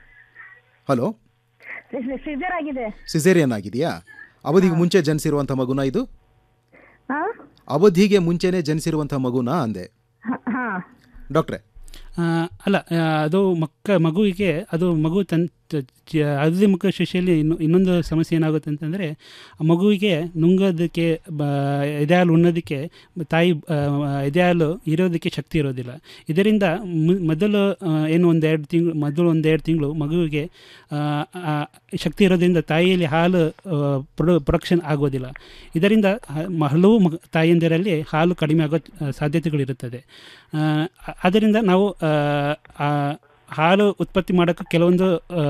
ಹಲೋ ಸಿಜರ್ ಆಗಿದೆ ಸಿಸೇರಿಯನ್ ಆಗಿದೆಯಾ ಅವಧಿಗೆ ಮುಂಚೆ ಜನಿಸಿರುವಂಥ ಮಗುನ ಇದು ಹಾ ಅವಧಿಗೆ ಮುಂಚೆನೆ ಜನಿಸಿರುವಂಥ ಮಗುನಾ ಅಂದೆ ಹ- ಹಾ ಡಾಕ್ಟ್ರೆ ಆ, ಅಲ್ಲ ಆ, ಅದು ಮಕ್ಕ ಮಗುವಿಗೆ ಅದು ಮಗು ತನ್ ತ- ಚ- ಹಳದಿ ಮುಖ ಶಿಶೆಯಲ್ಲಿ ಇನ್ನು ಇನ್ನೊಂದು ಸಮಸ್ಯೆ ಏನಾಗುತ್ತೆ ಅಂತಂದರೆ ಮಗುವಿಗೆ ನುಂಗೋದಕ್ಕೆ ಬ ಎದೆಹಾಲು ಉಣ್ಣೋದಕ್ಕೆ ತಾಯಿ ಆ, ಎದೆಹಾಲು ಇರೋದಕ್ಕೆ ಶಕ್ತಿ ಇರೋದಿಲ್ಲ ಇದರಿಂದ ಮು- ಮೊದಲು ಆ, ಏನು ಒಂದೆರಡು ತಿಂಗಳು ಮೊದಲು ಒಂದೆರಡು ತಿಂಗಳು ಮಗುವಿಗೆ ಆ, ಆ, ಶಕ್ತಿ ಇರೋದ್ರಿಂದ ತಾಯಿಯಲ್ಲಿ ಹಾಲು ಪ್ರೊಡ ಪ್ರೊಡಕ್ಷನ್ ಆಗೋದಿಲ್ಲ ಇದರಿಂದ ಹ- ಮ- ಹಲವು ಮಗ ತಾಯಂದಿರಲ್ಲಿ ಹಾಲು ಕಡಿಮೆ ಆಗೋ ಆ, ಸಾಧ್ಯತೆಗಳಿರುತ್ತದೆ ಆ, ಆದ್ದರಿಂದ ನಾವು ಆ, ಆ, ಹಾಲು ಉತ್ಪತ್ತಿ ಮಾಡೋಕ್ಕೆ ಕೆಲವೊಂದು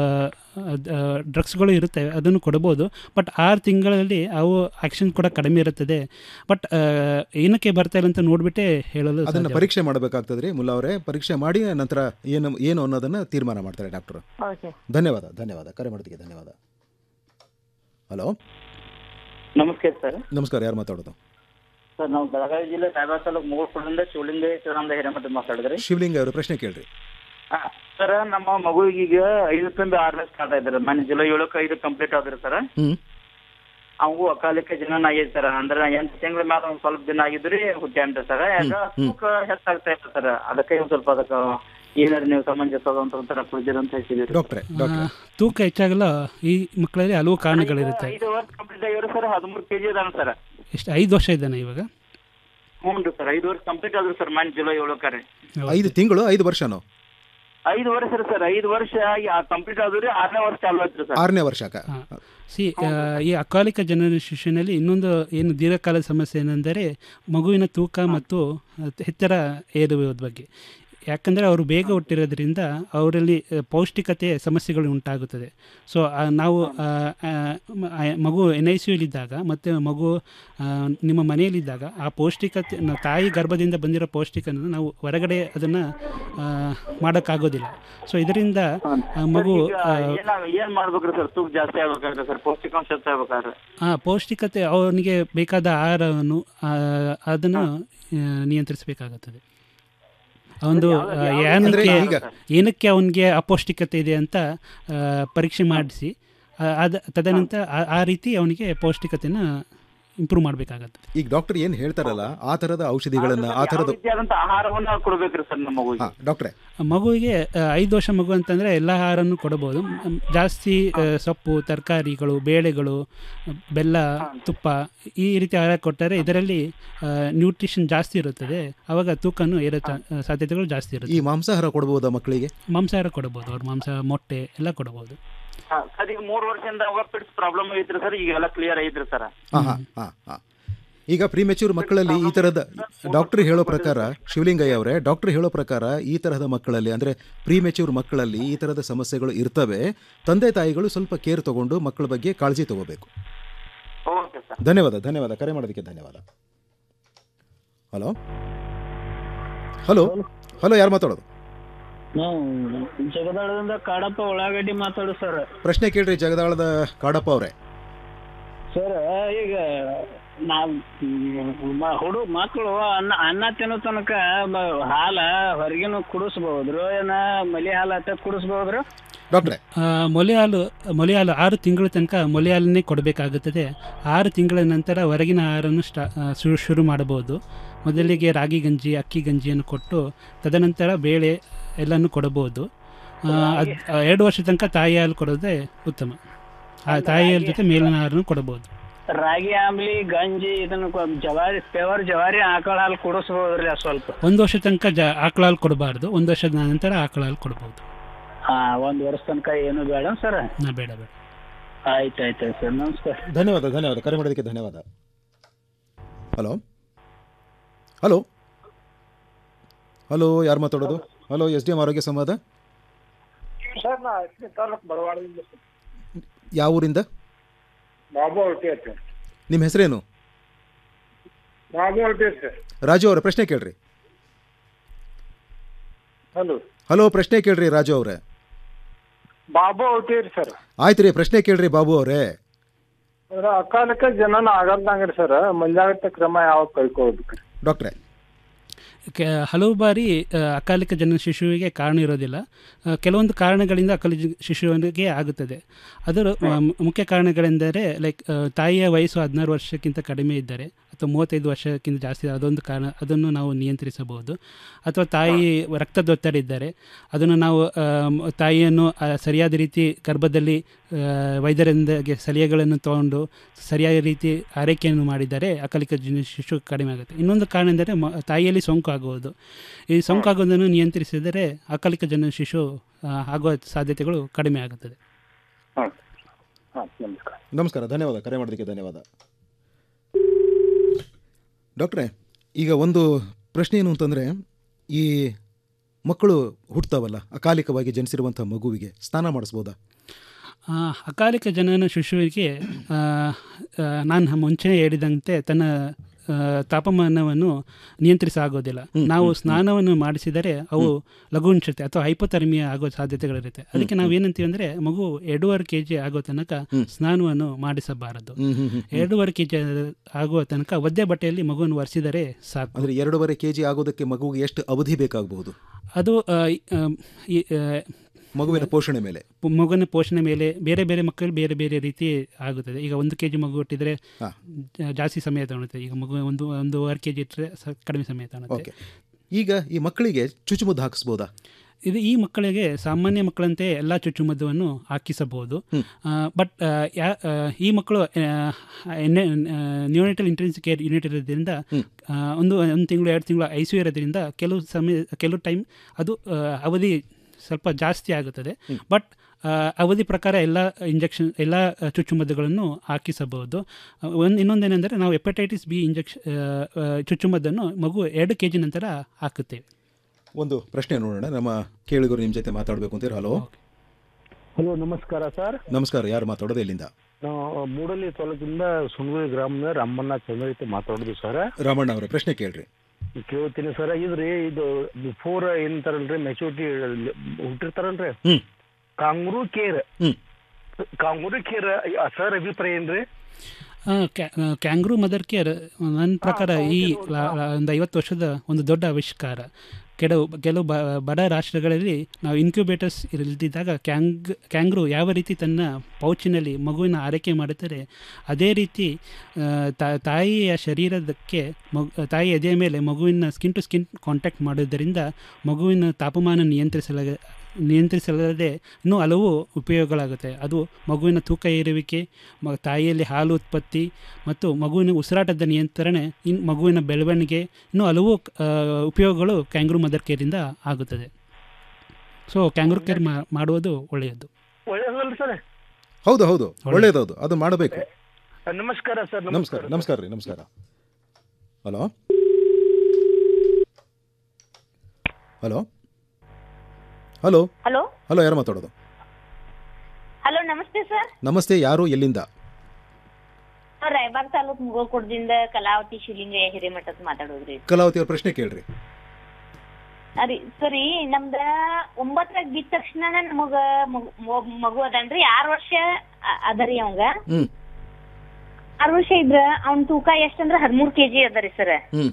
ಡ್ರಗ್ಸ್ಗಳು ಇರುತ್ತವೆ ಅದನ್ನು ಕೊಡ್ಬೋದು ಬಟ್ ಆರು ತಿಂಗಳಲ್ಲಿ ಅವು ಆ್ಯಕ್ಷನ್ ಕೂಡ ಕಡಿಮೆ ಇರುತ್ತದೆ ಬಟ್ ಏನಕ್ಕೆ ಬರ್ತಾ ಇಲ್ಲ ಅಂತ ನೋಡಿಬಿಟ್ಟೆ ಹೇಳಲು ಅದನ್ನ ಸಾಧ್ಯ. ಪರೀಕ್ಷೆ ಮಾಡಬೇಕಾಗ್ತದ್ರಿ ಮುಲ್ಲಾ ಅವರೇ ಪರೀಕ್ಷೆ ಮಾಡಿ ನಂತರ ಏನು ಏನು ಅನ್ನೋದನ್ನ ತೀರ್ಮಾನ ಮಾಡ್ತಾರೆ ಡಾಕ್ಟರ್ ಓಕೆ ಧನ್ಯವಾದ ಧನ್ಯವಾದ ಕರೆ ಮಾಡೋದಕ್ಕೆ ಧನ್ಯವಾದ ಹಲೋ ನಮಸ್ಕಾರ ಸರ್ ನಮಸ್ಕಾರ ಯಾರು ಮಾತಾಡೋದು ಸರ್ ನಾವು ಬೆಳಗಾವಿ ಜಿಲ್ಲೆ ಸಾಹೇಬ ತಾಲೂಕು ಮೂಗಪುರದಿಂದ ಶಿವಲಿಂಗೇಶ್ವರಂದ ಹಿರೇಮಠ ಮಾತಾಡಿದ್ರಿ ಶಿವಲಿಂಗ ಅವರು ಪ್ರಶ್ನೆ ಕೇಳ್ರಿ ಹಾ ಸರ್ ನಮ್ಮ ಮಗುವಿಗೆ ಈಗ ಐದರಿಂದ ಆರನೇ ಸ್ಟಾರ್ಟ್ ಆಯ್ತಾರೆ ಮನೆ ಜುಲೈ ಏಳಕ್ಕೆ ಐದು ಕಂಪ್ಲೀಟ್ ಆದ್ರಿ ಸರ್ ಹ್ಮ್ ಅವು ಅಕಾಲಿಕ ಜನನ ಆಗೈತೆ ಸರ್ ಅಂದ್ರೆ ಎಂಟು ತಿಂಗಳ ಮ್ಯಾಲ ಒಂದ್ ಸ್ವಲ್ಪ ದಿನ ಆಗಿದ್ರಿ ಹುಟ್ಟ್ಯಾನ್ರಿ ಸರ್ ಯಾಕ ತೂಕ ಹೆಚ್ಚಾಗ್ತಾ ಇತ್ತು ಸರ್ ಅದಕ್ಕೆ ಒಂದ್ ಸ್ವಲ್ಪ ಅದಕ್ಕೆ ಏನಾರ ನೀವು ಸಮಂಜಸವಾದಂತ ಒಂಥರ ಪ್ರೊಸೀಜರ್ ಅಂತ ಹೇಳ್ತಿದ್ದೀರಿ ಡಾಕ್ಟ್ರೆ ಆ, ತೂಕ ಹೆಚ್ಚಾಗಲ್ಲ ಈ ಮಕ್ಕಳಲ್ಲಿ ಹಲವು ಕಾರಣಗಳಿರುತ್ತೆ ಐದು ವರ್ಷ ಕಂಪ್ಲೀಟ್ ಆಗಿರೋ ಸರ್ ಹದಿಮೂರು ಕೆಜಿ ಅದಾನ ಸರ್ ಎಷ್ಟು ಐದು ವರ್ಷ ಇದ್ದಾನೆ ಇವಾಗ ಹ್ಞೂ ಸರ್ ಐದು ವರ್ಷ ಕಂಪ್ಲೀಟ್ ಆದ್ರಿ ಸರ್ ಮನೆ ಜುಲೈ ಏಳಕ್ಕೆ ಐದು ತಿಂಗಳು ಐದು ವರ್ಷನೋ ಐದು ವರ್ಷ ರೀ ಸರ್ ಐದು ವರ್ಷ ಕಂಪ್ಲೀಟ್ ಆದ್ರಿ ಆರನೇ ವರ್ಷ ಚಾಲು ಆಯ್ತು ಸರ್ ಆರನೇ ವರ್ಷಕ್ಕ ಸಿ ಆ, ಈ ಅಕಾಲಿಕ ಜನನ ಶಿಶುವಿನಲ್ಲಿ ಇನ್ನೊಂದು ಏನು ದೀರ್ಘಕಾಲದ ಸಮಸ್ಯೆ ಏನೆಂದರೆ ಮಗುವಿನ ತೂಕ ಮತ್ತು ಎತ್ತರ ಏರುವುದ ಬಗ್ಗೆ ಯಾಕಂದರೆ ಅವರು ಬೇಗ ಹುಟ್ಟಿರೋದ್ರಿಂದ ಅವರಲ್ಲಿ ಆ, ಪೌಷ್ಟಿಕತೆ ಸಮಸ್ಯೆಗಳು ಉಂಟಾಗುತ್ತದೆ ಸೊ ಆ, ನಾವು ಆ, ಆ, ಮ- ಆ, ಮಗು ಎನ್ ಐ ಸಿ ಯುಲಿದ್ದಾಗ ಮತ್ತು ಮಗು ಆ, ನಿಮ್ಮ ಮನೆಯಲ್ಲಿದ್ದಾಗ ಆ ಪೌಷ್ಟಿಕತೆ ನ- ತಾಯಿ ಗರ್ಭದಿಂದ ಬಂದಿರೋ ಪೌಷ್ಟಿಕನ ನಾವು ಹೊರಗಡೆ ಅದನ್ನು ಮಾಡೋಕ್ಕಾಗೋದಿಲ್ಲ ಸೊ ಇದರಿಂದ ಆ, ಮಗು ಈಗ ಆ, ಏನ ಏನ್ ಮಾಡ್ಬೇಕ್ರಿ ಸರ್ ತೂಕ ಜಾಸ್ತಿ ಆಗ್ಬೇಕಾದ್ರೆ ಸರ್ ಪೌಷ್ಟಿಕಾಂಶ ಹೆಚ್ಚು ಆಗ್ಬೇಕಾದ್ರೆ ಆ ಪೌಷ್ಟಿಕತೆ ಅವನಿಗೆ ಬೇಕಾದ ಆಹಾರವನ್ನು ಆ, ಅದನ್ನು ಆ, ನಿಯಂತ್ರಿಸಬೇಕಾಗುತ್ತದೆ ಒಂದು ಆ, ಅಂದ್ರೆ ಏನಕ್ಕೆ ಈಗ- ಏನಕ್ಕೆ ಅವನಿಗೆ ಅಪೌಷ್ಟಿಕತೆ ಇದೆ ಅಂತ ಆ, ಪರೀಕ್ಷೆ ಮಾಡಿಸಿ ಅದ ತದನಂತರ ಆ- ಆ ರೀತಿ ಅವನಿಗೆ ಪೌಷ್ಟಿಕತೆನ ಇಂಪ್ರೂವ್ ಮಾಡಬೇಕಾಗತ್ತೆ ಈಗ ಡಾಕ್ಟರ್ ಏನು ಹೇಳ್ತಾರಲ್ಲ ಆ ಥರದ ಔಷಧಿಗಳನ್ನ ಆ ಥರದ ರೀತಿಯಾದಂತ ಆಹಾರವನ್ನ ಕೊಡ್ಬೇಕ್ರಿ ಸರ್ ನಮ್ಮ ಮಗುವಿಗೆ ಡಾಕ್ಟ್ರೆ ಮಗುವಿಗೆ ಆ, ಐದು ವರ್ಷ ಮಗು ಅಂತಂದರೆ ಎಲ್ಲ ಆಹಾರನೂ ಕೊಡಬಹುದು ಮ್, ಜಾಸ್ತಿ ಆ, ಸೊಪ್ಪು ತರಕಾರಿಗಳು ಬೇಳೆಗಳು ಬೆಲ್ಲ ತುಪ್ಪ ಈ ರೀತಿ ಆಹಾರ ಕೊಟ್ಟರೆ ಇದರಲ್ಲಿ ನ್ಯೂಟ್ರಿಷನ್ ಜಾಸ್ತಿ ಇರುತ್ತದೆ ಆವಾಗ ತೂಕನು ಏರೋ ಚಾ- ಸಾಧ್ಯತೆಗಳು ಜಾಸ್ತಿ ಈ ಇರುತ್ತೆ ಮಾಂಸಾಹಾರ ಕೊಡ್ಬೋದಾ ಮಕ್ಕಳಿಗೆ ಮಾಂಸಾಹಾರ ಕೊಡಬಹುದು ಅವ್ರು ಮಾಂಸ ಮೊಟ್ಟೆ ಎಲ್ಲ ಕೊಡಬಹುದು ಹಾ, ಸರ್ ಈಗ ಮೂರ್ ವರ್ಷದಿಂದ ಓವರ್ಫಿಟ್ಸ್ ಪ್ರಾಬ್ಲಮ್ ಐತ್ರಿ ಸರ್ ಈಗ ಎಲ್ಲ ಕ್ಲಿಯರ್ ಐತ್ರಿ ಸರ್ ಹಾಂ ಹಾಂ ಹಾಂ ಹಾಂ ಈಗ ಪ್ರಿಮೆಚ್ಯೂರ್ ಮಕ್ಕಳಲ್ಲಿ ಈ ಥರದ ಡಾಕ್ಟರ್ ಹೇಳೋ ಪ್ರಕಾರ ಶಿವಲಿಂಗಯ್ಯ ಅವರೇ ಡಾಕ್ಟರ್ ಹೇಳೋ ಪ್ರಕಾರ ಈ ತರಹದ ಮಕ್ಕಳಲ್ಲಿ ಅಂದರೆ ಪ್ರಿಮೆಚ್ಯೂರ್ ಮಕ್ಕಳಲ್ಲಿ ಈ ಥರದ ಸಮಸ್ಯೆಗಳು ಇರ್ತವೆ ತಂದೆ ತಾಯಿಗಳು ಸ್ವಲ್ಪ ಕೇರ್ ತಗೊಂಡು ಮಕ್ಕಳ ಬಗ್ಗೆ ಕಾಳಜಿ ತಗೋಬೇಕು ಓಕೆ ಸರ್ ಧನ್ಯವಾದ ಧನ್ಯವಾದ ಕರೆ ಮಾಡೋದಕ್ಕೆ ಧನ್ಯವಾದ ಹಲೋ ಹಲೋ ಹಲೋ ಯಾರು ಮಾತಾಡೋದು ನಾವು ಜಗದಾಳದಿಂದ ಕಾಡಪ್ಪ ಉಳ್ಳಾಗಡ್ಡಿ ಮಾತಾಡು ಸರ್ ಪ್ರಶ್ನೆ ಕೇಳ್ರಿ ಜಗದಾಳದ ಕಾಡಪ್ಪ ಅವರೇ ಸರ್ ಈಗ ನಾವ್ ಮ- ಹುಡು ಮಕ್ಕಳು ಅನ್ನ ಅನ್ನ ತಿನ್ನೋ ತನಕ ಮ- ಹಾಲ ಹೊರಗಿನ ಕುಡಿಸ್ಬಹುದ್ರು ಏನ ಮಲಿ ಹಾಲು ಅಟ್ಟ ಕುಡಿಸ್ಬಹುದ್ರು ಡಾಕ್ಟ್ರೆ ಆ, ಮೊಲೆ ಹಾಲು ಮೊಲೆ ಹಾಲು ಆರು ತಿಂಗಳ ತನಕ ಮೊಲೆ ಹಾಲನ್ನೇ ಕೊಡಬೇಕಾಗುತ್ತದೆ ಆರು ತಿಂಗಳ ನಂತರ ಹೊರಗಿನ ಆಹಾರವನ್ನು ಸ್ಟಾ ಆ, ಶುರು ಶುರು ಮಾಡಬಹುದು ಮೊದಲಿಗೆ ರಾಗಿ ಗಂಜಿ ಅಕ್ಕಿ ಗಂಜಿಯನ್ನು ಕೊಟ್ಟು ತದನಂತರ ಬೇಳೆ ಎಲ್ಲನೂ ಕೊಡಬಹುದು ಆ, ಅದ್ ಆ, ಎರಡು ವರ್ಷ ತನಕ ತಾಯಿ ಹಾಲು ಕೊಡೋದೇ ಉತ್ತಮ ಆ ತಾಯಿ ಹಾಲು ಜೊತೆ ಮೇಲಿನ ಆಹಾರನೂ ಕೊಡಬಹುದು ರಾಗಿ ಆಮ್ಲಿ ಗಂಜಿ ಇದನ್ನ ಕೊ- ಜವಾರಿ ಪೇವರ್ ಜವಾರಿ ಆಕಳ ಹಾಲು ಕುಡಿಸ್ಬಹುದ್ರಿ ಅದ್ ಸ್ವಲ್ಪ ಒಂದು ವರ್ಷ ತನಕ ಜ ಆಕಳ ಹಾಲು ಕೊಡಬಾರ್ದು ಒಂದು ವರ್ಷದ ನಂತರ ಆಕಳ ಹಾಲು ಕೊಡಬಹುದು ಹಾ ಒಂದ್ ವರ್ಷ ತನಕ ಏನು ಬೇಡ ಸರ್ ನಾ ಬೇಡ ಬೇಡ ಆಯ್ತು ಆಯ್ತು ಸರ್ ನಮಸ್ಕಾರ ಧನ್ಯವಾದ ಧನ್ಯವಾದ ಕರೆ ಮಾಡೋದಕ್ಕೆ ಧನ್ಯವಾದ ಹಲೋ ಹಲೋ ಹಲೋ ಯಾರು ಮಾತಾಡೋದು ಹಲೋ ಎಸ್ ಡಿ ಎಂ ಆರೋಗ್ಯ ಸಂವಾದ ಸರ್ ನಾ ಅಶ್ವಿನಿ ತಾಲೂಕ್ ಬರವಾಡದಿಂದ ಸರ್. ಯಾವ ಊರಿಂದ ಬಾಬು ಹೊರಟಿ ಅಂತ ನಿಮ್ಮ ಹೆಸರೇನು ಬಾಬು ಹೊರಟಿ ಸರ್ ರಾಜು ಅವರ ಪ್ರಶ್ನೆ ಕೇಳ್ರಿ ಹಲೋ ಹಲೋ ಪ್ರಶ್ನೆ ಕೇಳ್ರಿ ರಾಜು ಅವರೇ ಬಾಬು ಹೊರಟಿ ಸರ್ ಆಯ್ತು ರೀ ಪ್ರಶ್ನೆ ಕೇಳ್ರಿ ಬಾಬು ಅವರೇ ಅಂದ್ರೆ ಅಕಾಲಿಕ ಜನನ ಆಗಲ್ದಂಗ್ರಿ ಸರ್ ಮುಂಜಾಗ್ರತೆ ಕ್ರಮ ಯಾವ ಕೈಗೊಳ್ಬೇಕ್ರಿ ಡಾಕ್ಟ್ರೆ ಕೆ- ಹಲವು ಬಾರಿ ಆ, ಅಕಾಲಿಕ ಜನ ಶಿಶುವಿಗೆ ಕಾರಣ ಇರೋದಿಲ್ಲ ಆ, ಕೆಲವೊಂದು ಕಾರಣಗಳಿಂದ ಅಕಾಲಿಕ ಜ- ಶಿಶುವಿಗೆ ಆಗುತ್ತದೆ ಅದರ ಆ, ಮು- ಮುಖ್ಯ ಕಾರಣಗಳೆಂದರೆ ಲೈಕ್ ತಾಯಿಯ ವಯಸ್ಸು ಹದಿನಾರು ವರ್ಷಕ್ಕಿಂತ ಕಡಿಮೆ ಇದ್ದರೆ ಅಥವಾ ಮೂವತ್ತೈದು ವರ್ಷಕ್ಕಿಂತ ಜಾಸ್ತಿ ಅದೊಂದು ಕಾರಣ ಅದನ್ನು ನಾವು ನಿಯಂತ್ರಿಸಬಹುದು ಅಥವಾ ತಾಯಿ ರಕ್ತದೊತ್ತಡ ಇದ್ದರೆ ಅದನ್ನು ನಾವು ಆ, ಮ್- ತಾಯಿಯನ್ನು ಆ, ಸರಿಯಾದ ರೀತಿ ಗರ್ಭದಲ್ಲಿ ಆ, ವೈದ್ಯರಿಂದ ಗೆ- ಸಲಹೆಗಳನ್ನು ತಗೊಂಡು ಸರಿಯಾದ ರೀತಿ ಆರೈಕೆಯನ್ನು ಮಾಡಿದರೆ ಅಕಾಲಿಕ ಜನ ಶಿಶು ಕಡಿಮೆ ಆಗುತ್ತೆ ಇನ್ನೊಂದು ಕಾರಣ ಎಂದರೆ ಮ ತಾಯಿಯಲ್ಲಿ ಸೋಂಕು ಆಗುವುದು ಈ ಸೋಂಕು ಆಗುವುದನ್ನು ನಿಯಂತ್ರಿಸಿದರೆ ಅಕಾಲಿಕ ಜನ ಶಿಶು ಆ, ಆಗುವ ಸಾಧ್ಯತೆಗಳು ಕಡಿಮೆ ಆಗುತ್ತದೆ ಹಾಂ ನಮಸ್ಕಾರ ನಮಸ್ಕಾರ ಧನ್ಯವಾದ ಕರೆ ಮಾಡೋದಕ್ಕೆ ಧನ್ಯವಾದ ಡಾಕ್ಟ್ರೆ ಈಗ ಒಂದು ಪ್ರಶ್ನೆ ಏನು ಅಂತಂದರೆ ಈ ಮಕ್ಕಳು ಹುಟ್ಟತಾವಲ್ಲ ಅಕಾಲಿಕವಾಗಿ ಜನಿಸಿರುವಂಥ ಮಗುವಿಗೆ ಸ್ನಾನ ಮಾಡಿಸ್ಬೋದಾ ಆ, ಅಕಾಲಿಕ ಜನನ ಶಿಶುವಿಗೆ ಆ, ಆ, ನಾನು ಮುಂಚೆ ಹೇಳಿದಂತೆ ತನ್ನ ಆ, ತಾಪಮಾನವನ್ನು ನಿಯಂತ್ರಿಸಾಗೋದಿಲ್ಲ ನಾವು ಸ್ನಾನವನ್ನು ಮಾಡಿಸಿದರೆ ಅವು ಲಘುಂಶತೆ ಅಥವಾ ಹೈಪೋಥರ್ಮಿಯಾ ಆಗೋ ಸಾಧ್ಯತೆಗಳಿರುತ್ತೆ ಅದಕ್ಕೆ ನಾವು ಏನಂತೀವಿ ಅಂದರೆ ಮಗು ಎರಡೂವರೆ ಕೆ ಜಿ ಆಗೋ ತನಕ ಸ್ನಾನವನ್ನು ಮಾಡಿಸಬಾರದು ಹ್ಮ್, ಹ್ಮ್, ಹ್ಮ್, ಹ್ಮ್. ಎರಡೂವರೆ ಕೆ ಜಿ ಆಗುವ ತನಕ ಒದ್ದೆ ಬಟ್ಟೆಯಲ್ಲಿ ಮಗುವನ್ನು ಒರೆಸಿದರೆ ಸಾಕು ಅಂದರೆ ಎರಡೂವರೆ ಕೆ ಜಿ ಆಗೋದಕ್ಕೆ ಮಗುವಿಗೆ ಎಷ್ಟು ಅವಧಿ ಬೇಕಾಗಬಹುದು ಅದು ಆ, ಈ, ಆ, ಈ, ಆ, ಮಗುವಿನ ಪೋಷಣೆ ಮೇಲೆ ಪು- ಮಗುವಿನ ಪೋಷಣೆ ಮೇಲೆ ಬೇರೆ ಬೇರೆ ಮಕ್ಕಳು ಬೇರೆ ಬೇರೆ ರೀತಿ ಆಗುತ್ತದೆ ಈಗ ಒಂದು ಕೆ ಜಿ ಮಗು ಹುಟ್ಟಿದ್ರೆ ಹಾ. ಜಾ- ಜಾಸ್ತಿ ಸಮಯ ತಗೊಳುತ್ತೆ ಈಗ ಮಗು ಒಂದು ಒಂದೂವರೆ ಕೆ ಜಿ ಇಟ್ಟರೆ ಕಡಿಮೆ ಸಮಯ ತಗೊಳುತ್ತೆ ಓಕೆ ಈಗ ಈ ಮಕ್ಕಳಿಗೆ ಚುಚುಮದ್ದು ಹಾಕಿಸ್ಬೋದಾ ಇದು ಈ ಮಕ್ಕಳಿಗೆ ಸಾಮಾನ್ಯ ಮಕ್ಕಳಂತೆ ಎಲ್ಲ ಚುಚ್ಚುಮದ್ದುವನ್ನು ಹಾಕಿಸಬಹುದು ಬಟ್ ಈ ಮಕ್ಕಳು ನ್ಯೂನೆಟಲ್ ಇಂಟೆನ್ಸಿವ್ ಕೇರ್ ಯೂನಿಟ್ ಇರೋದ್ರಿಂದ ಆ, ಒಂದು ಒಂದು ತಿಂಗಳು ಎರಡು ತಿಂಗಳು ಐ ಸಿ ಯು ಇರೋದ್ರಿಂದ ಕೆಲವು ಸಮಯ ಕೆಲವು ಟೈಮ್ ಅದು ಆ, ಅವಧಿ ಸ್ವಲ್ಪ ಜಾಸ್ತಿ ಆಗುತ್ತದೆ ಬಟ್ ಅವಧಿ ಪ್ರಕಾರ ಎಲ್ಲ ಇಂಜೆಕ್ಷನ್ ಎಲ್ಲ ಆ, ಚುಚ್ಚುಮದ್ದುಗಳನ್ನು ಹಾಕಿಸಬಹುದು ಒಂದು ಇನ್ನೊಂದೇನೆಂದರೆ ನಾವು ಹೆಪಟೈಟಿಸ್ ಬಿ ಇಂಜೆಕ್ಷನ್ ಚುಚ್ಚುಮದ್ದನ್ನು ಮಗು ಎರಡು ಕೆ ಜಿ ನಂತರ ಹಾಕುತ್ತೇವೆ ಒಂದು ಪ್ರಶ್ನೆ ನೋಡೋಣ ನಮ್ಮ ಕೇಳುಗರು ನಿಮ್ಮ ಜೊತೆ ಮಾತಾಡಬೇಕು ಅಂತೀರ ಹಲೋ ಹಲೋ ನಮಸ್ಕಾರ ಸರ್ ನಮಸ್ಕಾರ ಯಾರು ಮಾತಾಡೋದು ಎಲ್ಲಿಂದ ನಾವು ಮೂಡಲಿ ತಾಲೂಕಿಂದ ಸುಣಗುಳಿ ಗ್ರಾಮದ ರಾಮಣ್ಣ ಚಂದ್ರೈತಿ ಮಾತಾಡೋದು ಸರ್ ರಾಮಣ್ಣ ಅವರ ಪ್ರಶ್ನೆ ಕೇಳ್ರಿ ಕೇಳ್ತೀನಿ ಸರ್ ಇದ್ರಿ ಇದು ಬಿಫೋರ್ ಏನಂತಾರಲ್ರಿ ಮೆಚುರಿಟಿ ಹುಟ್ಟಿರ್ತಾರಲ್ರಿ ಹ್ಮ್ ಕಾಂಗ್ರೂ ಕೇರ್ ಹ್ಮ್ ಕಾಂಗ್ರೂ ಕೇರ್ ಸರ್ ಅಭಿಪ್ರಾಯ ಏನ್ರಿ ಆ, ಕ್ಯಾ- ಆ, ಕ್ಯಾಂಗ್ರೂ ಮದರ್ ಕೇರ್ ನನ್ನ ಪ್ರಕಾರ ಈ ಲಾ- ಲಾ- ಒಂದು ಐವತ್ತು ವರ್ಷದ ಒಂದು ದೊಡ್ಡ ಆವಿಷ್ಕಾರ ಕೆಲವು ಕೆಲವು ಬ ಬಡ ರಾಷ್ಟ್ರಗಳಲ್ಲಿ ನಾವು ಇನ್ಕ್ಯುಬೇಟರ್ಸ್ ಇಲ್ದಿದ್ದಾಗ ಕ್ಯಾಂಗ್ ಕ್ಯಾಂಗ್ರೂ ಯಾವ ರೀತಿ ತನ್ನ ಪೌಚಿನಲ್ಲಿ ಮಗುವಿನ ಆರೈಕೆ ಮಾಡುತ್ತಾರೆ ಅದೇ ರೀತಿ ಆ, ತಾ- ತಾಯಿಯ ಶರೀರದಕ್ಕೆ ಮಗು ತಾಯಿ ಎದೆಯ ಮೇಲೆ ಮಗುವಿನ ಸ್ಕಿನ್ ಟು ಸ್ಕಿನ್ ಕಾಂಟ್ಯಾಕ್ಟ್ ಮಾಡೋದರಿಂದ ಮಗುವಿನ ತಾಪಮಾನ ನಿಯಂತ್ರಿಸಲ ನಿಯಂತ್ರಿಸಲದೆ ಇನ್ನೂ ಹಲವು ಉಪಯೋಗಗಳಾಗುತ್ತೆ ಅದು ಮಗುವಿನ ತೂಕ ಏರುವಿಕೆ ಮ ತಾಯಿಯಲ್ಲಿ ಹಾಲು ಉತ್ಪತ್ತಿ ಮತ್ತು ಮಗುವಿನ ಉಸಿರಾಟದ ನಿಯಂತ್ರಣೆ ಇನ್ನು ಮಗುವಿನ ಬೆಳವಣಿಗೆ ಇನ್ನೂ ಹಲವು ಆ, ಉಪಯೋಗಗಳು ಕ್ಯಾಂಗ್ರೂ ಮದರ್ ಕೇರಿಂದ ಆಗುತ್ತದೆ ಸೊ ಕ್ಯಾಂಗ್ರೂ ಕೇರ್ ಮಾ ಮಾಡುವುದು ಒಳ್ಳೆಯದು ಒಳ್ಳೆಯದಲ್ಲ ಸರ್ ಹೌದು ಹೌದು ಒಳ್ಳೇದೌದು ಅದು ಮಾಡಬೇಕು ನಮಸ್ಕಾರ ಸರ್ ನಮಸ್ಕಾರ ನಮಸ್ಕಾರ ರೀ ನಮಸ್ಕಾರ hello hello hello hello hello ಯಾರು ಮಾತಾಡೋದು ಹಲೋ ನಮಸ್ತೆ ಸರ್ ನಮಸ್ತೆ ಯಾರು ಎಲ್ಲಿಂದ ನಾವ್ ರಾಯಬಾಗ್ ತಾಲೂಕ್ ಮುಗೋಕೊಡ್ದಿಂದ ಕಲಾವತಿ ಶಿವಲಿಂಗ ಹಿರೇಮಠದ್ ಮಾತಾಡೋದ್ರಿ ಕಲಾವತಿ ಅವ್ರ ಪ್ರಶ್ನೆ ಕೇಳ್ರಿ ಅರಿ ಸರಿ ನಮ್ದ ಒಂಬತ್ತರಾಗ ಬಿದ್ದ ತಕ್ಷಣ ನಮಗ ಮಗು- ಮಗು- ಮಗು ಅದನ್ರಿ ಆರ್ ವರ್ಷ ಅ- ಅದರಿ ಅವಂಗ ಹ್ಮ್ ಆರ್ ವರ್ಷ ಇದ್ರ ಅವ್ನ ತೂಕ ಎಷ್ಟಂದ್ರ ಹದಿಮೂರ್ ಕೆಜಿ ಅದರಿ ಸರ್ ಹ್ಮ್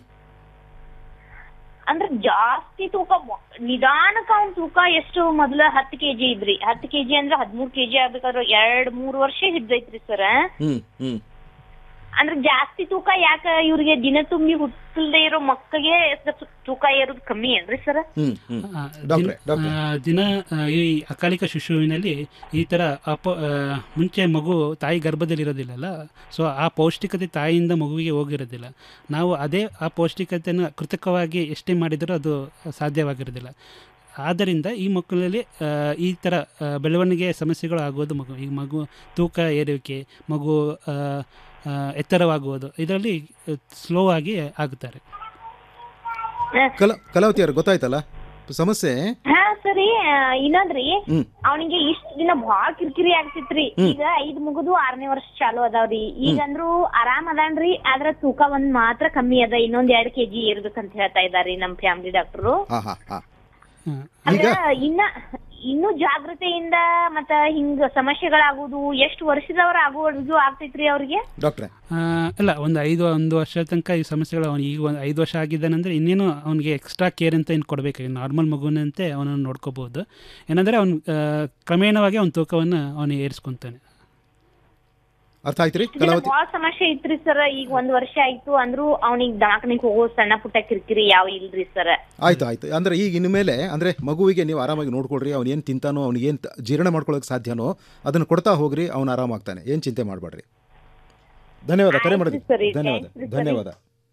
ಅಂದ್ರ ಜಾಸ್ತಿ ತೂಕ ಮೊ- ನಿಧಾನಕ್ಕ ಅವ್ನ ತೂಕ ಎಷ್ಟು ಮೊದ್ಲ ಹತ್ತು ಕೆಜಿ ಇದ್ರಿ ಹತ್ತು ಕೆಜಿ ಅಂದ್ರ ಹದಿಮೂರ್ ಕೆಜಿ ಆಗ್ಬೇಕಾದ್ರ ಎರಡ್ ಮೂರ್ ವರ್ಷ ಹಿಡ್ದೈತ್ರಿ ಸರ್ ಹ್ಮ್ ಹ್ಮ್ ಅಂದ್ರೆ ಜಾಸ್ತಿ ತೂಕ ಯಾಕ ಇವ್ರಿಗೆ ದಿನ ತುಂಬಿ ಹುಟ್ಟಲ್ದೇ ಇರೋ ಮಕ್ಕಳಿಗೆ ಸ್ವಲ್ಪ ತೂಕ ಏರೋದು ಕಮ್ಮಿ ಏನ್ರಿ ಸರ್ ಹ್ಮ್ ಹ್ಮ್ ಆ, ಡಾಕ್ಟ್ರೆ ದಿನ- ಆ, ದಿನ ಆ, ಈ ಅಕಾಲಿಕ ಶಿಶುವಿನಲ್ಲಿ ಈ ಥರ ಅಪ ಆ, ಮುಂಚೆ ಮಗು ತಾಯಿ ಗರ್ಭದಲ್ಲಿರೋದಿಲ್ಲಲ್ಲ ಸೊ ಆ ಪೌಷ್ಟಿಕತೆ ತಾಯಿಯಿಂದ ಮಗುವಿಗೆ ಹೋಗಿರೋದಿಲ್ಲ ನಾವು ಅದೇ ಆ ಪೌಷ್ಟಿಕತೆಯನ್ನು ಕೃತಕವಾಗಿ ಎಷ್ಟೇ ಮಾಡಿದರೂ ಅದು ಸಾಧ್ಯವಾಗಿರೋದಿಲ್ಲ ಆದ್ದರಿಂದ ಈ ಮಕ್ಕಳಲ್ಲಿ ಆ, ಈ ಥರ ಆ, ಬೆಳವಣಿಗೆ ಸಮಸ್ಯೆಗಳು ಆಗೋದು ಮಗು ಈ ಮಗು ತೂಕ ಏರುವಿಕೆ ಮಗು ಆ, ಆ, ಎತ್ತರವಾಗುವುದು ಇದರಲ್ಲಿ ಸ್ಲೋ ಆಗಿ ಆಗುತ್ತಾರೆ ಕಲಾ ಕಲಾವತಿ ಅವ್ರಿಗೆ ಗೊತ್ತಾಯ್ತಲ್ಲ ಸಮಸ್ಯೆ ಹಾ ಸರಿ ಆ, ಇನ್ನೊಂದ್ರಿ ಹ್ಮ್ ಅವನಿಗೆ ಇಷ್ಟ ದಿನ ಬಾಳ ಕಿರಿಕಿರಿ ಆಗ್ತಿತ್ರಿ ಹ್ಮ್. ಈಗ ಐದ್ ಮುಗಿದು ಆರನೇ ವರ್ಷ ಚಾಲು ಅದಾವ್ರಿ ಈಗ ಅಂದ್ರು ಆರಾಮ್ ಅದಾನ್ರಿ ಆದ್ರ ತೂಕ ಒಂದ್ ಮಾತ್ರ ಕಮ್ಮಿ ಅದ ಇನ್ನೊಂದ್ ಎರಡ್ ಕೆಜಿ ಏರ್ಬೇಕಂತ ಹೇಳ್ತಾ ಇದಾರಿ ನಮ್ ಫ್ಯಾಮಿಲಿ ಡಾಕ್ಟ್ರು ಹಾ ಹಾ ಹಾ ಅದ್ರ ಇನ್ನ ಇನ್ನು ಜಾಗ್ರತೆಯಿಂದ ಮತ್ತ ಹಿಂಗ ಸಮಸ್ಯೆಗಳಾಗುದು ಎಷ್ಟು ವರ್ಷದವ್ರ ಆಗುವವರೆಗೂ ಆಗ್ತೈತ್ರಿ ಅವ್ರಿಗೆ ಡಾಕ್ಟ್ರೆ ಆ, ಇಲ್ಲ ಒಂದು ಐದು ಒಂದು ವರ್ಷ ತನಕ ಈ ಸಮಸ್ಯೆಗಳು ಅವನು ಈಗ ಒಂದು ಐದು ವರ್ಷ ಆಗಿದ್ದಾನಂದ್ರೆ ಇನ್ನೇನು ಅವನಿಗೆ ಎಕ್ಸ್ಟ್ರಾ ಕೇರ್ ಅಂತ ಏನು ಕೊಡಬೇಕು ನಾರ್ಮಲ್ ಮಗುವಿನಂತೆ ಅವನನ್ನು ನೋಡ್ಕೋಬಹುದು ಏನಂದರೆ ಅವನು ಕ್ರಮೇಣವಾಗಿ ಅವನ ತೂಕವನ್ನು ಅವನು ಏರಿಸ್ಕೊತಾನೆ ಅರ್ಥ ಆಯ್ತ್ರಿ ಕಲಾವತಿ ಬಾಳ ಸಮಸ್ಯೆ ಇತ್ರಿ ಸರ್ ಈಗ ಒಂದ್ ವರ್ಷ ಆಯ್ತು ಅಂದ್ರು ಅವ್ನಿಗ್ ದವಾಖಾನಿಗ್ ಹೋಗೋ ಸಣ್ಣ ಪುಟ್ಟ ಕಿರಿಕಿರಿ ಯಾವ ಇಲ್ರಿ ಸರ್ ಆಯ್ತು ಆಯ್ತು ಅಂದ್ರೆ ಈಗ ಇನ್ಮೇಲೆ ಅಂದ್ರೆ ಮಗುವಿಗೆ ನೀವು ಆರಾಮಾಗಿ ನೋಡ್ಕೊಳ್ರಿ ಅವ್ನು ಏನು ತಿಂತಾನೋ ಅವ್ನಿಗೆ ಏನು ಜೀರ್ಣ ಮಾಡ್ಕೊಳ್ಳೋಕೆ ಸಾಧ್ಯನೋ ಅದನ್ನು ಕೊಡ್ತಾ ಹೋಗ್ರಿ ಅವ್ನು ಆರಾಮಾಗ್ತಾನೆ ಏನು ಚಿಂತೆ ಮಾಡಬೇಡ್ರಿ ಧನ್ಯವಾದ ಕರೆ ಮಾಡಿದ್ರಿ ಆಯ್ತು ಸರಿ, ಧನ್ಯವಾದ thanks ರೀ, ಸರಿ. ಧನ್ಯವಾದ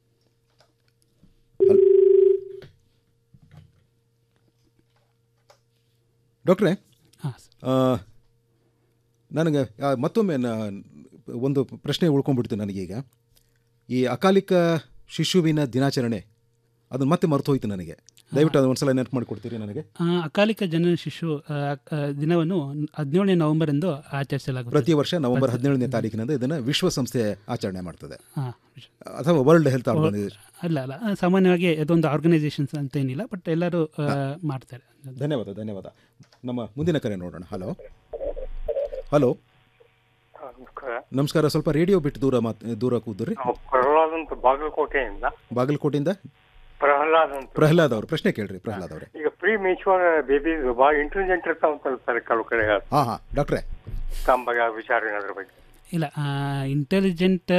ಡಾಕ್ಟ್ರೆ ಆ, ನನಗೆ ಆ, ಮತ್ತೊಮ್ಮೆ ನಾ- ಒಂದು ಪ್ರಶ್ನೆ ಉಳ್ಕೊಂಡ್ಬಿಡ್ತು ನನಗೀಗ ಈ ಅಕಾಲಿಕ ಶಿಶುವಿನ ದಿನಾಚರಣೆ ಅದನ್ನು ಮತ್ತೆ ಮರೆತು ಹೋಯ್ತು ನನಗೆ ದಯವಿಟ್ಟು ಅದು ಒಂದ್ಸಲ ನೆನಪು ಮಾಡಿಕೊಡ್ತೀರಿ ನನಗೆ ಆ, ಅಕಾಲಿಕ ಜನನ ಶಿಶು ಆ, ಆ, ದಿನವನ್ನು ಹದಿನೇಳನೇ ನವೆಂಬರ್ ಎಂದು ಆಚರಿಸಲಾಗುತ್ತದೆ ಪ್ರತಿ ವರ್ಷ ನವೆಂಬರ್ ಹದಿನೇಳನೇ ತಾರೀಕಿನಂದು ಇದನ್ನು ವಿಶ್ವಸಂಸ್ಥೆ ಆಚರಣೆ ಮಾಡ್ತದೆ ಹಾ. ಅಥವಾ ವರ್ಲ್ಡ್ ಹೆಲ್ತ್ ಆರ್ಗನೈಸೇಷನ್ ಅಲ್ಲ ಅಲ್ಲ ಆ, ಸಾಮಾನ್ಯವಾಗಿ ಅದೊಂದು ಆರ್ಗನೈಸೇಷನ್ಸ್ ಅಂತ ಏನಿಲ್ಲ ಬಟ್ ಎಲ್ಲರೂ ಆ, ಮಾಡ್ತಾರೆ ಧನ್ಯವಾದ ಧನ್ಯವಾದ ನಮ್ಮ ಮುಂದಿನ ಕರೆ ನೋಡೋಣ ಹಲೋ ಹಲೋ ನಮಸ್ಕಾರ ನಮಸ್ಕಾರ ಸ್ವಲ್ಪ ರೇಡಿಯೋ ಬಿಟ್ಟು ದೂರ ಮಾತ್ ದೂರ ಕೂದ್ರಿ ನಾವು ಪ್ರಹ್ಲಾದ್ ಅಂತ ಬಾಗಲಕೋಟೆಯಿಂದ ಬಾಗಲಕೋಟೆಯಿಂದ ಪ್ರಹ್ಲಾದ್ ಅಂತ ಪ್ರಹ್ಲಾದ್ ಅವರು ಪ್ರಶ್ನೆ ಕೇಳ್ರಿ ಪ್ರಹ್ಲಾದ್ ಅವರೇ ಈಗ ಪ್ರೀ ಮೇಚೂರ್ ಬೇಬಿ ಬಹಳ ಇಂಟೆಲಿಜೆಂಟ್ ಇರ್ತಾವಂತಲ್ಲ ಸರ್ ಕೆಲವು ಕಡೆ ಹಾಂ ಹಾಂ ಡಾಕ್ಟ್ರೆ ತಮ್ಮ ಬಗ್ಗೆ ವಿಚಾರ ಏನಾದ್ರ ಬಗ್ಗೆ ಇಲ್ಲ ಇಂಟೆಲಿಜೆಂಟ್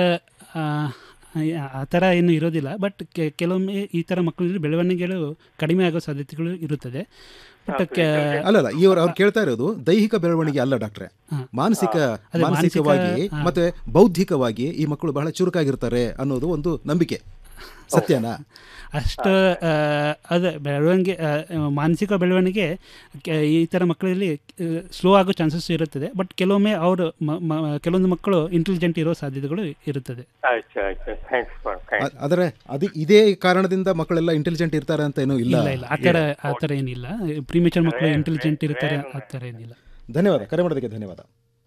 ಆ ಥರ ಏನು ಇರೋದಿಲ್ಲ ಬಟ್ ಕೆಲವೊಮ್ಮೆ ಈ ಥರ ಮಕ್ಕಳಲ್ಲಿ ಬೆಳವಣಿಗೆಗಳು ಕಡಿಮೆ ಆಗೋ ಸಾಧ್ಯತೆಗಳು ಇರುತ್ತದೆ ಬಟ್ ಅಲ್ಲಲ್ಲ ಇವರು ಅವ್ರು ಕೇಳ್ತಾ ಇರೋದು ದೈಹಿಕ ಬೆಳವಣಿಗೆ ಅಲ್ಲ ಡಾಕ್ಟ್ರೆ ಮಾನಸಿಕ ಅದೇ ಮಾನಸಿಕ, ಮಾನಸಿಕವಾಗಿ ಹಾ. ಮತ್ತೆ ಬೌದ್ಧಿಕವಾಗಿ ಈ ಮಕ್ಕಳು ಬಹಳ ಚುರುಕಾಗಿರ್ತಾರೆ ಅನ್ನೋದು ಒಂದು ನಂಬಿಕೆ ಸತ್ಯನಾ ಅಷ್ಟು ಅದು ಬೆಳವಣಿಗೆ ಆ, ಮಾನಸಿಕ ಬೆಳವಣಿಗೆ ಕೆ- ಈ ಥರ ಮಕ್ಕಳಲ್ಲಿ ಸ್ಲೋ ಆಗೋ ಚಾನ್ಸಸ್ ಇರುತ್ತದೆ ಬಟ್ ಕೆಲವೊಮ್ಮೆ ಅವರು ಮ- ಮ- ಕೆಲವೊಂದು ಮಕ್ಕಳು ಇಂಟೆಲಿಜೆಂಟ್ ಇರೋ ಸಾಧ್ಯತೆಗಳು ಇರುತ್ತದೆ ಆಯ್ತು ಆಯ್ತು ಥ್ಯಾಂಕ್ಸ್ ಫಾರ್ ಅ- ಆದರೆ ಅದು ಇದೇ ಕಾರಣದಿಂದ ಮಕ್ಕಳೆಲ್ಲ ಇಂಟೆಲಿಜೆಂಟ್ ಇರ್ತಾರೆ ಅಂತ ಏನೂ ಇಲ್ಲ ಇಲ್ಲ ಇಲ್ಲ ಆ ಥರ ಆ ಥರ ಏನಿಲ್ಲ ಪ್ರಿಮೇಚರ್ ಮಕ್ಕಳು ಇಂಟೆಲಿಜೆಂಟ್ ಇರ್ತಾರೆ ಆ ಥರ ಏನಿಲ್ಲ ಧನ್ಯವಾದ ಕರೆ ಮಾಡೋದಕ್ಕೆ ಧನ್ಯವಾದ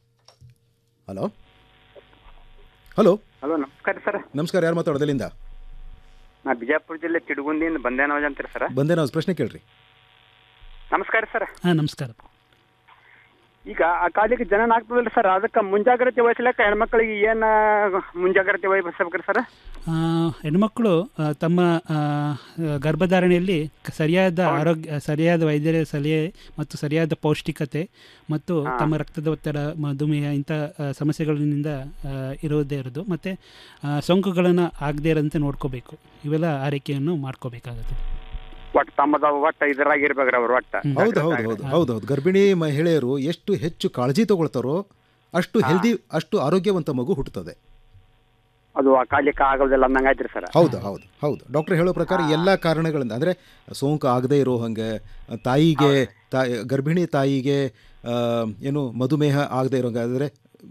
ಹಲೋ ಹಲೋ ಹಲೋ ನಮಸ್ಕಾರ ಸರ್ ನಮಸ್ಕಾರ ಯಾರು ಮಾತಾಡೋದು ಎಲ್ಲಿಂದ ನಾ ಬಿಜಾಪುರ ಜಿಲ್ಲೆ ತಿಡುಗುಂದಿಯಿಂದ ಬಂದೇನವಾಜ್ ಅಂತೀರಿ ಸರ್ ಬಂದೆ ನಾವು ಪ್ರಶ್ನೆ ಕೇಳ್ರಿ ನಮಸ್ಕಾರ ಸರ್ ಹಾಂ ನಮಸ್ಕಾರ ಈಗ ಅಕಾಲಿಕ ಜನನ ಆಗ್ತದಲ್ಲ ಸರ್ ಅದಕ್ಕೆ ಮುಂಜಾಗ್ರತೆ ವಹಿಸ್ಲಿಕ್ಕೆ ಹೆಣ್ಮಕ್ಳಿಗೆ ಏನು ಮುಂಜಾಗ್ರತೆ ವಹಿಸ್ಬೇಕ್ರಿ ಸರ್ ಆ, ಹೆಣ್ಮಕ್ಳು ಆ, ತಮ್ಮ ಆ, ಗರ್ಭಧಾರಣೆಯಲ್ಲಿ ಕ- ಸರಿಯಾದ ಆರೋಗ್ಯ ಸರಿಯಾದ ವೈದ್ಯರ ಸಲಹೆ ಮತ್ತು ಸರಿಯಾದ ಪೌಷ್ಟಿಕತೆ ಮತ್ತು ತಮ್ಮ ರಕ್ತದ ಒತ್ತಡ ಮಧುಮೇಹ ಇಂಥ ಆ, ಸಮಸ್ಯೆಗಳಿಂದ ಆ, ಇರೋದೇ ಇರೋದು ಮತ್ತು ಸೋಂಕುಗಳನ್ನು ಆಗದೇ ಇರೋದಂತೆ ನೋಡ್ಕೋಬೇಕು ಇವೆಲ್ಲ ಆರೈಕೆಯನ್ನು ಮಾಡ್ಕೋಬೇಕಾಗುತ್ತೆ ಒಟ್ಟು ತಮ್ಮದ ಒಟ್ಟು ಇದ್ರಾಗ ಇರ್ಬೇಕ್ರಿ ಅವ್ರು ಒಟ್ಟು ಹೌದು ಹೌದು ಹೌದು ಹೌದು ಹೌದು ಗರ್ಭಿಣಿ ಮಹಿಳೆಯರು ಎಷ್ಟು ಹೆಚ್ಚು ಕಾಳಜಿ ತಗೊಳ್ತಾರೋ ಅಷ್ಟು ಹೆಲ್ದಿ ಅಷ್ಟು ಆರೋಗ್ಯವಂತ ಮಗು ಹುಟ್ಟುತ್ತದೆ ಅದು ಅಕಾಲಿಕ ಆಗೋದಿಲ್ಲ ಅನ್ನಂಗೆ ಆಯ್ತ್ರಿ ಸರ್ ಹೌದು ಹೌದು ಹೌದು ಡಾಕ್ಟರ್ ಹೇಳೋ ಪ್ರಕಾರ ಎಲ್ಲ ಕಾರಣಗಳಿಂದ ಅಂದರೆ ಸೋಂಕು ಆಗದೇ ಇರೋ ಹಂಗೆ ತಾಯಿಗೆ ತಾಯಿ ಗರ್ಭಿಣಿ ತಾಯಿಗೆ ಆ, ಏನು ಮಧುಮೇಹ ಆಗದೇ ಇರೋ ಹಂಗೆ ಅಂದರೆ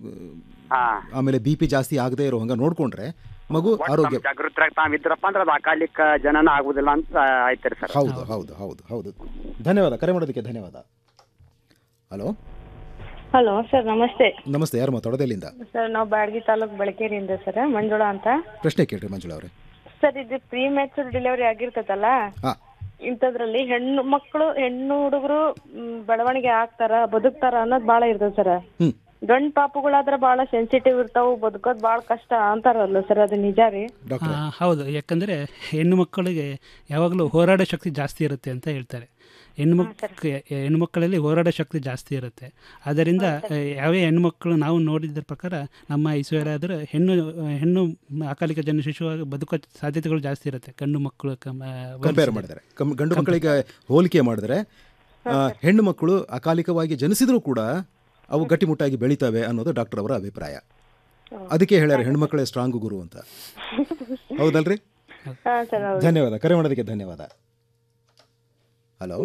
ಆಮೇಲೆ ಬಿ ಪಿ ಜಾಸ್ತಿ ಆಗದೇ ಇರೋ ಹಂಗೆ ನೋಡಿಕೊಂಡ್ರೆ ಮಗು ಆರೋಗ್ಯ ಜಾಗೃತರಾಗಿ ತಾವ್ ಇದ್ರಪ್ಪ ಅಂದ್ರೆ ಅದು ಅಕಾಲಿಕ ಜನನ ಆಗುದಿಲ್ಲ ಅಂತ ಆಯ್ತ್ರಿ ಸರ್ ಹೌದು ಹೌದು ಹೌದು ಹೌದು ಧನ್ಯವಾದ ಕರೆ ಮಾಡೋದಕ್ಕೆ ಧನ್ಯವಾದ ಹಲೋ ಹಲೋ ಸರ್ ನಮಸ್ತೆ ನಮಸ್ತೆ ಯಾರು ಮಾತಾಡೋದು ಎಲ್ಲಿಂದ ಸರ್ ನಾವು ಬ್ಯಾಡಗಿ ತಾಲೂಕು ಬೆಳಕೇರಿಯಿಂದ ಸರ್ ಮಂಜುಳಾ ಅಂತ ಪ್ರಶ್ನೆ ಕೇಳ್ರಿ ಮಂಜುಳಾ ಅವರೇ ಸರ್ ಇದು ಪ್ರೀ ಮ್ಯಾಚುರ್ ಡೆಲಿವರಿ ಆಗಿರ್ತೈತಲ್ಲ ಹಾ. ಇಂಥದ್ರಲ್ಲಿ ಹೆಣ್ಣು ಮಕ್ಕಳು ಹೆಣ್ಣು ಹುಡುಗರು ಮ್, ಬೆಳವಣಿಗೆ ಆಗ್ತಾರ ಬದುಕ್ತಾರ ಅನ್ನೋದು ಭಾಳ ಇರ್ತದೆ ಸರ್ ಹ್ಮ್. ಗಂಡ್ ಪಾಪುಗಳಾದ್ರೆ ಭಾಳ ಸೆನ್ಸಿಟಿವ್ ಇರ್ತಾವು ಬದುಕೋದ್ ಭಾಳ ಕಷ್ಟ ಅಂತಾರಲ್ಲ ಸರ್ ಅದು ನಿಜ ರೀ ಆ, ಹೌದು ಯಾಕಂದರೆ ಹೆಣ್ಣು ಮಕ್ಕಳಿಗೆ ಯಾವಾಗಲೂ ಹೋರಾಡೋ ಶಕ್ತಿ ಜಾಸ್ತಿ ಇರುತ್ತೆ ಅಂತ ಹೇಳ್ತಾರೆ ಹೆಣ್ಣು ಮಕ್ಕ ಹೆಣ್ಣು ಮಕ್ಕಳಲ್ಲಿ ಹೋರಾಡೋ ಶಕ್ತಿ ಜಾಸ್ತಿ ಇರುತ್ತೆ ಆದ್ದರಿಂದ ಆ, ಯಾವೇ ಹೆಣ್ಣು ಮಕ್ಕಳು ನಾವು ನೋಡಿದ ಪ್ರಕಾರ ನಮ್ಮ ಐಶ್ವರ್ಯಾದ್ರೆ ಹೆಣ್ಣು ಹೆಣ್ಣು ಅಕಾಲಿಕ ಜನ ಶಿಶುವಾಗಿ ಬದುಕೋ ಸಾಧ್ಯತೆಗಳು ಜಾಸ್ತಿ ಇರುತ್ತೆ ಗಂಡು ಮಕ್ಕಳು ಕಂಪೇರ್ ಮಾಡಿದರೆ ಕಮ್ ಗಂಡು ಮಕ್ಕಳಿಗೆ ಹೋಲಿಕೆ ಮಾಡಿದ್ರೆ ಆ, ಹೆಣ್ಣು ಮಕ್ಕಳು ಅಕಾಲಿಕವಾಗಿ ಜನಿಸಿದರೂ ಕೂಡ ಅವು ಗಟ್ಟಿಮುಟ್ಟಾಗಿ ಬೆಳಿತವೆ ಅನ್ನೋದು ಡಾಕ್ಟರ್ ಅವರ ಅಭಿಪ್ರಾಯ ಅದಕ್ಕೆ ಹೇಳ್ಯಾರ ಹೆಣ್ಮಕ್ಳೇ ಸ್ಟ್ರಾಂಗ್ ಗುರು ಅಂತ ಹೌದಲ್ರಿ ಹಾ ಸರ್ ಹೌದು ಧನ್ಯವಾದ ಕರೆ ಮಾಡೋದಕ್ಕೆ ಧನ್ಯವಾದ ಹಲೋ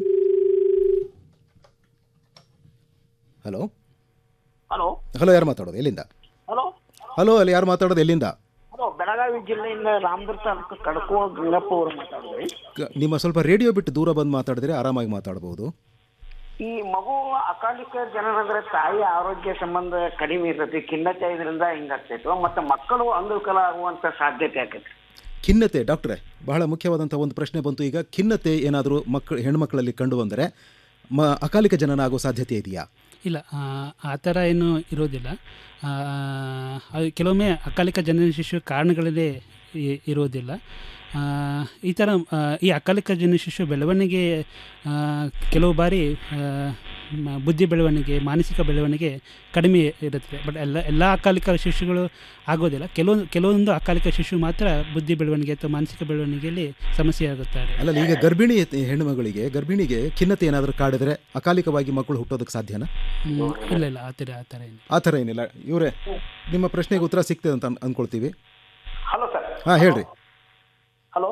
ಹಲೋ ಹಲೋ ಹಲೋ ಯಾರು ಮಾತಾಡೋದು ಎಲ್ಲಿಂದ ಹಲೋ ಹಲೋ ಅಲ್ಲಿ ಯಾರು ಮಾತಾಡೋದು ಎಲ್ಲಿಂದ ಹಲೋ ಬೆಳಗಾವಿ ಜಿಲ್ಲೆಯಿಂದ ರಾಮದುರ್ಗ ತಾಲೂಕು ಕಡಕೋ ಗಂಗಪ್ಪ ಅವರು ಮಾತಾಡಿದ್ರಿ ಕ- ನಿಮ್ಮ ಸ್ವಲ್ಪ ರೇಡಿಯೋ ಬಿಟ್ಟು ದೂರ ಬಂದು ಮಾತಾಡಿದ್ರೆ ಆರಾಮಾಗಿ ಮಾತಾಡ್ಬೋದು ಈ ಮಗು ಅಕಾಲಿಕ ಜನನಂದ್ರೆ ತಾಯಿ ಆರೋಗ್ಯ ಸಂಬಂಧ ಕಡಿಮೆ ಇರ್ತೈತಿ ಖಿನ್ನತೆ ಇದರಿಂದ ಹಿಂಗಾಗ್ತೈತು ಮತ್ತೆ ಮಕ್ಕಳು ಅಂಗವಿಕಲ ಆಗುವಂತ ಸಾಧ್ಯತೆ ಆಕೈತಿ ಖಿನ್ನತೆ ಡಾಕ್ಟ್ರೆ ಬಹಳ ಮುಖ್ಯವಾದಂಥ ಒಂದು ಪ್ರಶ್ನೆ ಬಂತು ಈಗ ಖಿನ್ನತೆ ಏನಾದರೂ ಮಕ್ಕಳು ಹೆಣ್ಮಕ್ಳಲ್ಲಿ ಕಂಡು ಬಂದರೆ ಮ ಅಕಾಲಿಕ ಜನನ ಆಗೋ ಸಾಧ್ಯತೆ ಇದೆಯಾ ಇಲ್ಲ ಆ, ಆ ಥರ ಏನು ಇರೋದಿಲ್ಲ ಆ, ಅದು ಕೆಲವೊಮ್ಮೆ ಅಕಾಲಿಕ ಜನನ ಶಿಶು ಕಾರಣಗಳಲ್ಲೇ ಇ- ಇರೋದಿಲ್ಲ ಆ, ಈ ಥರ ಆ, ಈ ಅಕಾಲಿಕ ಜನನ ಶಿಶು ಬೆಳವಣಿಗೆ ಆ, ಕೆಲವು ಬಾರಿ ಆ, ಮ- ಬುದ್ಧಿ ಬೆಳವಣಿಗೆ ಮಾನಸಿಕ ಬೆಳವಣಿಗೆ ಕಡಿಮೆ ಇರುತ್ತದೆ ಬಟ್ ಎಲ್ಲ ಎಲ್ಲ ಅಕಾಲಿಕ ಶಿಶುಗಳು ಆಗೋದಿಲ್ಲ ಕೆಲವೊಂದು ಕೆಲವೊಂದು ಅಕಾಲಿಕ ಶಿಶು ಮಾತ್ರ ಬುದ್ಧಿ ಬೆಳವಣಿಗೆ ಅಥವಾ ಮಾನಸಿಕ ಬೆಳವಣಿಗೆಯಲ್ಲಿ ಸಮಸ್ಯೆ ಆಗುತ್ತಾರೆ ಅಲ್ಲ ಈಗ ಗರ್ಭಿಣಿ ಹೆಣ್ಣುಮಗಳಿಗೆ ಗರ್ಭಿಣಿಗೆ ಖಿನ್ನತೆ ಏನಾದರೂ ಕಾಡಿದ್ರೆ ಅಕಾಲಿಕವಾಗಿ ಮಕ್ಕಳು ಹುಟ್ಟೋದಕ್ಕೆ ಸಾಧ್ಯನಾ ಹ್ಮ್, ಇಲ್ಲ ಇಲ್ಲ ಆ ಥರ ಆ ಥರ ಏನು ಆ ಥರ ಏನಿಲ್ಲ ಇವರೇ ನಿಮ್ಮ ಪ್ರಶ್ನೆಗೆ ಉತ್ತರ ಸಿಗ್ತದೆ ಅಂತ ಅನ್- ಅಂದ್ಕೊಳ್ತೀವಿ ಹಲೋ ಸರ್ ಹಾಂ ಹೇಳ್ರಿ ಹಲೋ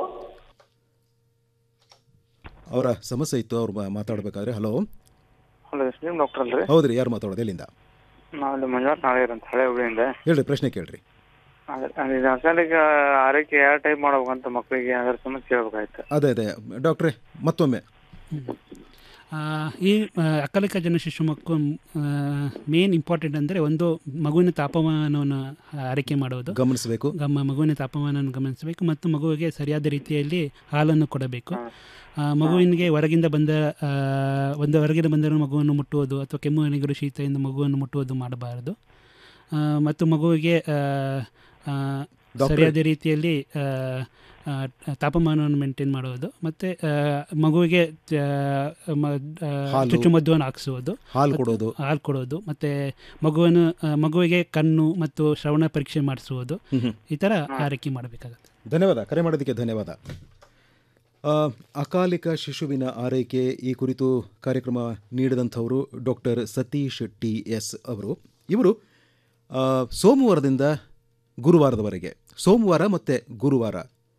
ಅವರ ಸಮಸ್ಯೆ ಇತ್ತು ಅವ್ರು ಮಾ- ಮಾತಾಡ್ಬೇಕಾದ್ರೆ hello hello S D doctor ಅಲ್ರಿ ಹೌದ್ರಿ ಯಾರು ಮಾತಾಡೋದು ಎಲ್ಲಿಂದ ನಾವು ಇಲ್ಲಿ ಮಂಜುನಾಥ್ ನಾಳೆಯರ್ ಅಂತ ಹಳೆ ಹುಬ್ಳಿಯಿಂದ ಹೇಳ್ರಿ ಪ್ರಶ್ನೆ ಕೇಳ್ರಿ ಅದೇ ಅದೇ ಅಸಲಿಗ ಆರೈಕೆ ಯಾವ ಟೈಪ್ ಮಾಡ್ಬೇಕಂತ ಮಕ್ಕಳಿಗೆ ಅದ್ರ ಸಂಬಂಧ ಕೇಳ್ಬೇಕಾಯ್ತು ಅದೇ ಅದೇ ಡಾಕ್ಟ್ರೇ ಮತ್ತೊಮ್ಮೆ ಆ, ಈ ಆ, ಅಕಾಲಿಕ ಜನ ಶಿಶು ಮಕ್ಕಳು ಮೇನ್ ಇಂಪಾರ್ಟೆಂಟ್ ಅಂದರೆ ಒಂದು ಮಗುವಿನ ತಾಪಮಾನವನ್ನು ಆರೈಕೆ ಮಾಡೋದು ಗಮನಿಸಬೇಕು ಗಮ ಮಗುವಿನ ತಾಪಮಾನವನ್ನು ಗಮನಿಸಬೇಕು ಮತ್ತು ಮಗುವಿಗೆ ಸರಿಯಾದ ರೀತಿಯಲ್ಲಿ ಹಾಲನ್ನು ಕೊಡಬೇಕು ಆ, ಮಗುವಿನಿಗೆ ಹೊರಗಿಂದ ಬಂದ ಆ, ಒಂದು ಹೊರಗಿಂದ ಬಂದ ಮಗುವನ್ನು ಮುಟ್ಟುವುದು ಅಥವಾ ಕೆಮ್ಮು ನೆಗರು ಶೀತದಿಂದ ಮಗುವನ್ನು ಮುಟ್ಟುವುದು ಮಾಡಬಾರದು ಆ, ಮತ್ತು ಮಗುವಿಗೆ ಆ, ಆ, ಡಾಕ್ಟ್ರೇ. ಸರಿಯಾದ ರೀತಿಯಲ್ಲಿ ಆ, ಆ, ತಾಪಮಾನವನ್ನು ಮೇಂಟೈನ್ ಮಾಡುವುದು ಮತ್ತು ಆ, ಮಗುವಿಗೆ ಆ, ಮ- ಆ, ಹಾಲು. ಚುಚ್ಚುಮದ್ದುವನ್ನು ಹಾಕಿಸುವುದು ಹಾಲು ಮತ್ತು ಕೊಡೋದು. ಹಾಲು ಕೊಡೋದು ಮತ್ತು ಮಗುವನ್ನು ಆ, ಮಗುವಿಗೆ ಕಣ್ಣು ಮತ್ತು ಶ್ರವಣ ಪರೀಕ್ಷೆ ಮಾಡಿಸುವುದು ಹ್ಮ್ ಹ್ಮ್. ಈ ಥರ ಆರೈಕೆ ಮಾಡಬೇಕಾಗುತ್ತೆ ಧನ್ಯವಾದ ಕರೆ ಮಾಡೋದಕ್ಕೆ ಧನ್ಯವಾದ ಆ, ಅಕಾಲಿಕ ಶಿಶುವಿನ ಆರೈಕೆ ಈ ಕುರಿತು ಕಾರ್ಯಕ್ರಮ ನೀಡಿದಂಥವರು ಡಾಕ್ಟರ್ ಸತೀಶ್ ಟಿ ಎಸ್ ಅವರು ಇವರು ಆ, ಸೋಮವಾರದಿಂದ ಗುರುವಾರದವರೆಗೆ ಸೋಮವಾರ ಮತ್ತು ಗುರುವಾರ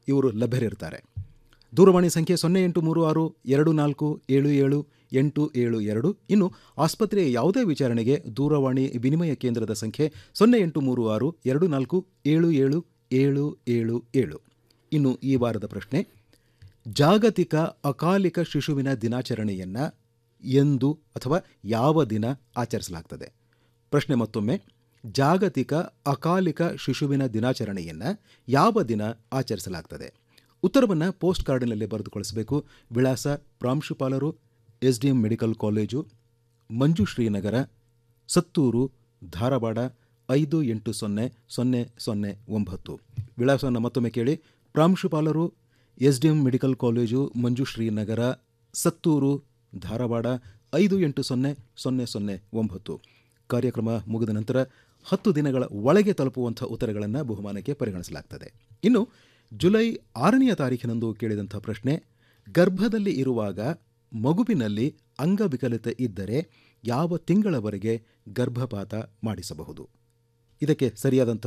ಇವರು ಲಭ್ಯರಿರ್ತಾರೆ ದೂರವಾಣಿ ಸಂಖ್ಯೆ ಸೊನ್ನೆ ಎಂಟು ಮೂರು ಆರು ಎರಡು ನಾಲ್ಕು ಏಳು ಏಳು ಎಂಟು ಏಳು ಎರಡು ಇನ್ನು ಆಸ್ಪತ್ರೆಯ ಯಾವುದೇ ವಿಚಾರಣೆಗೆ ದೂರವಾಣಿ ವಿನಿಮಯ ಕೇಂದ್ರದ ಸಂಖ್ಯೆ ಸೊನ್ನೆ ಎಂಟು ಮೂರು ಆರು ಎರಡು ನಾಲ್ಕು ಏಳು ಏಳು ಏಳು ಏಳು ಏಳು ಇನ್ನು ಈ ವಾರದ ಪ್ರಶ್ನೆ ಜಾಗತಿಕ ಅಕಾಲಿಕ ಶಿಶುವಿನ ದಿನಾಚರಣೆಯನ್ನು ಎಂದು ಅಥವಾ ಯಾವ ದಿನ ಆಚರಿಸಲಾಗ್ತದೆ ಪ್ರಶ್ನೆ ಮತ್ತೊಮ್ಮೆ ಜಾಗತಿಕ ಅಕಾಲಿಕ ಶಿಶುವಿನ ದಿನಾಚರಣೆಯನ್ನು ಯಾವ ದಿನ ಆಚರಿಸಲಾಗ್ತದೆ ಉತ್ತರವನ್ನು ಪೋಸ್ಟ್ ಕಾರ್ಡಿನಲ್ಲಿ ಬರೆದು ಕಳಿಸಬೇಕು ವಿಳಾಸ ಪ್ರಾಂಶುಪಾಲರು S D M medical college Manju Srinagar Sattur Dharwad ಐದು ಎಂಟು ಸೊನ್ನೆ ಸೊನ್ನೆ ಸೊನ್ನೆ ಒಂಬತ್ತು ವಿಳಾಸವನ್ನು ಮತ್ತೊಮ್ಮೆ ಕೇಳಿ ಪ್ರಾಂಶುಪಾಲರು S D M medical college Manju Srinagar Sattur Dharwad ಐದು ಎಂಟು ಸೊನ್ನೆ ಸೊನ್ನೆ ಸೊನ್ನೆ ಒಂಬತ್ತು ಕಾರ್ಯಕ್ರಮ ಮುಗಿದ ನಂತರ ಹತ್ತು ದಿನಗಳ ಒಳಗೆ ತಲುಪುವಂಥ ಉತ್ತರಗಳನ್ನು ಬಹುಮಾನಕ್ಕೆ ಪರಿಗಣಿಸಲಾಗ್ತದೆ ಇನ್ನು ಜುಲೈ ಆರನೆಯ ತಾರೀಖಿನಂದು ಕೇಳಿದಂಥ ಪ್ರಶ್ನೆ ಗರ್ಭದಲ್ಲಿ ಇರುವಾಗ ಮಗುವಿನಲ್ಲಿ ಅಂಗವಿಕಲತೆ ಇದ್ದರೆ ಯಾವ ತಿಂಗಳವರೆಗೆ ಗರ್ಭಪಾತ ಮಾಡಿಸಬಹುದು ಇದಕ್ಕೆ ಸರಿಯಾದಂಥ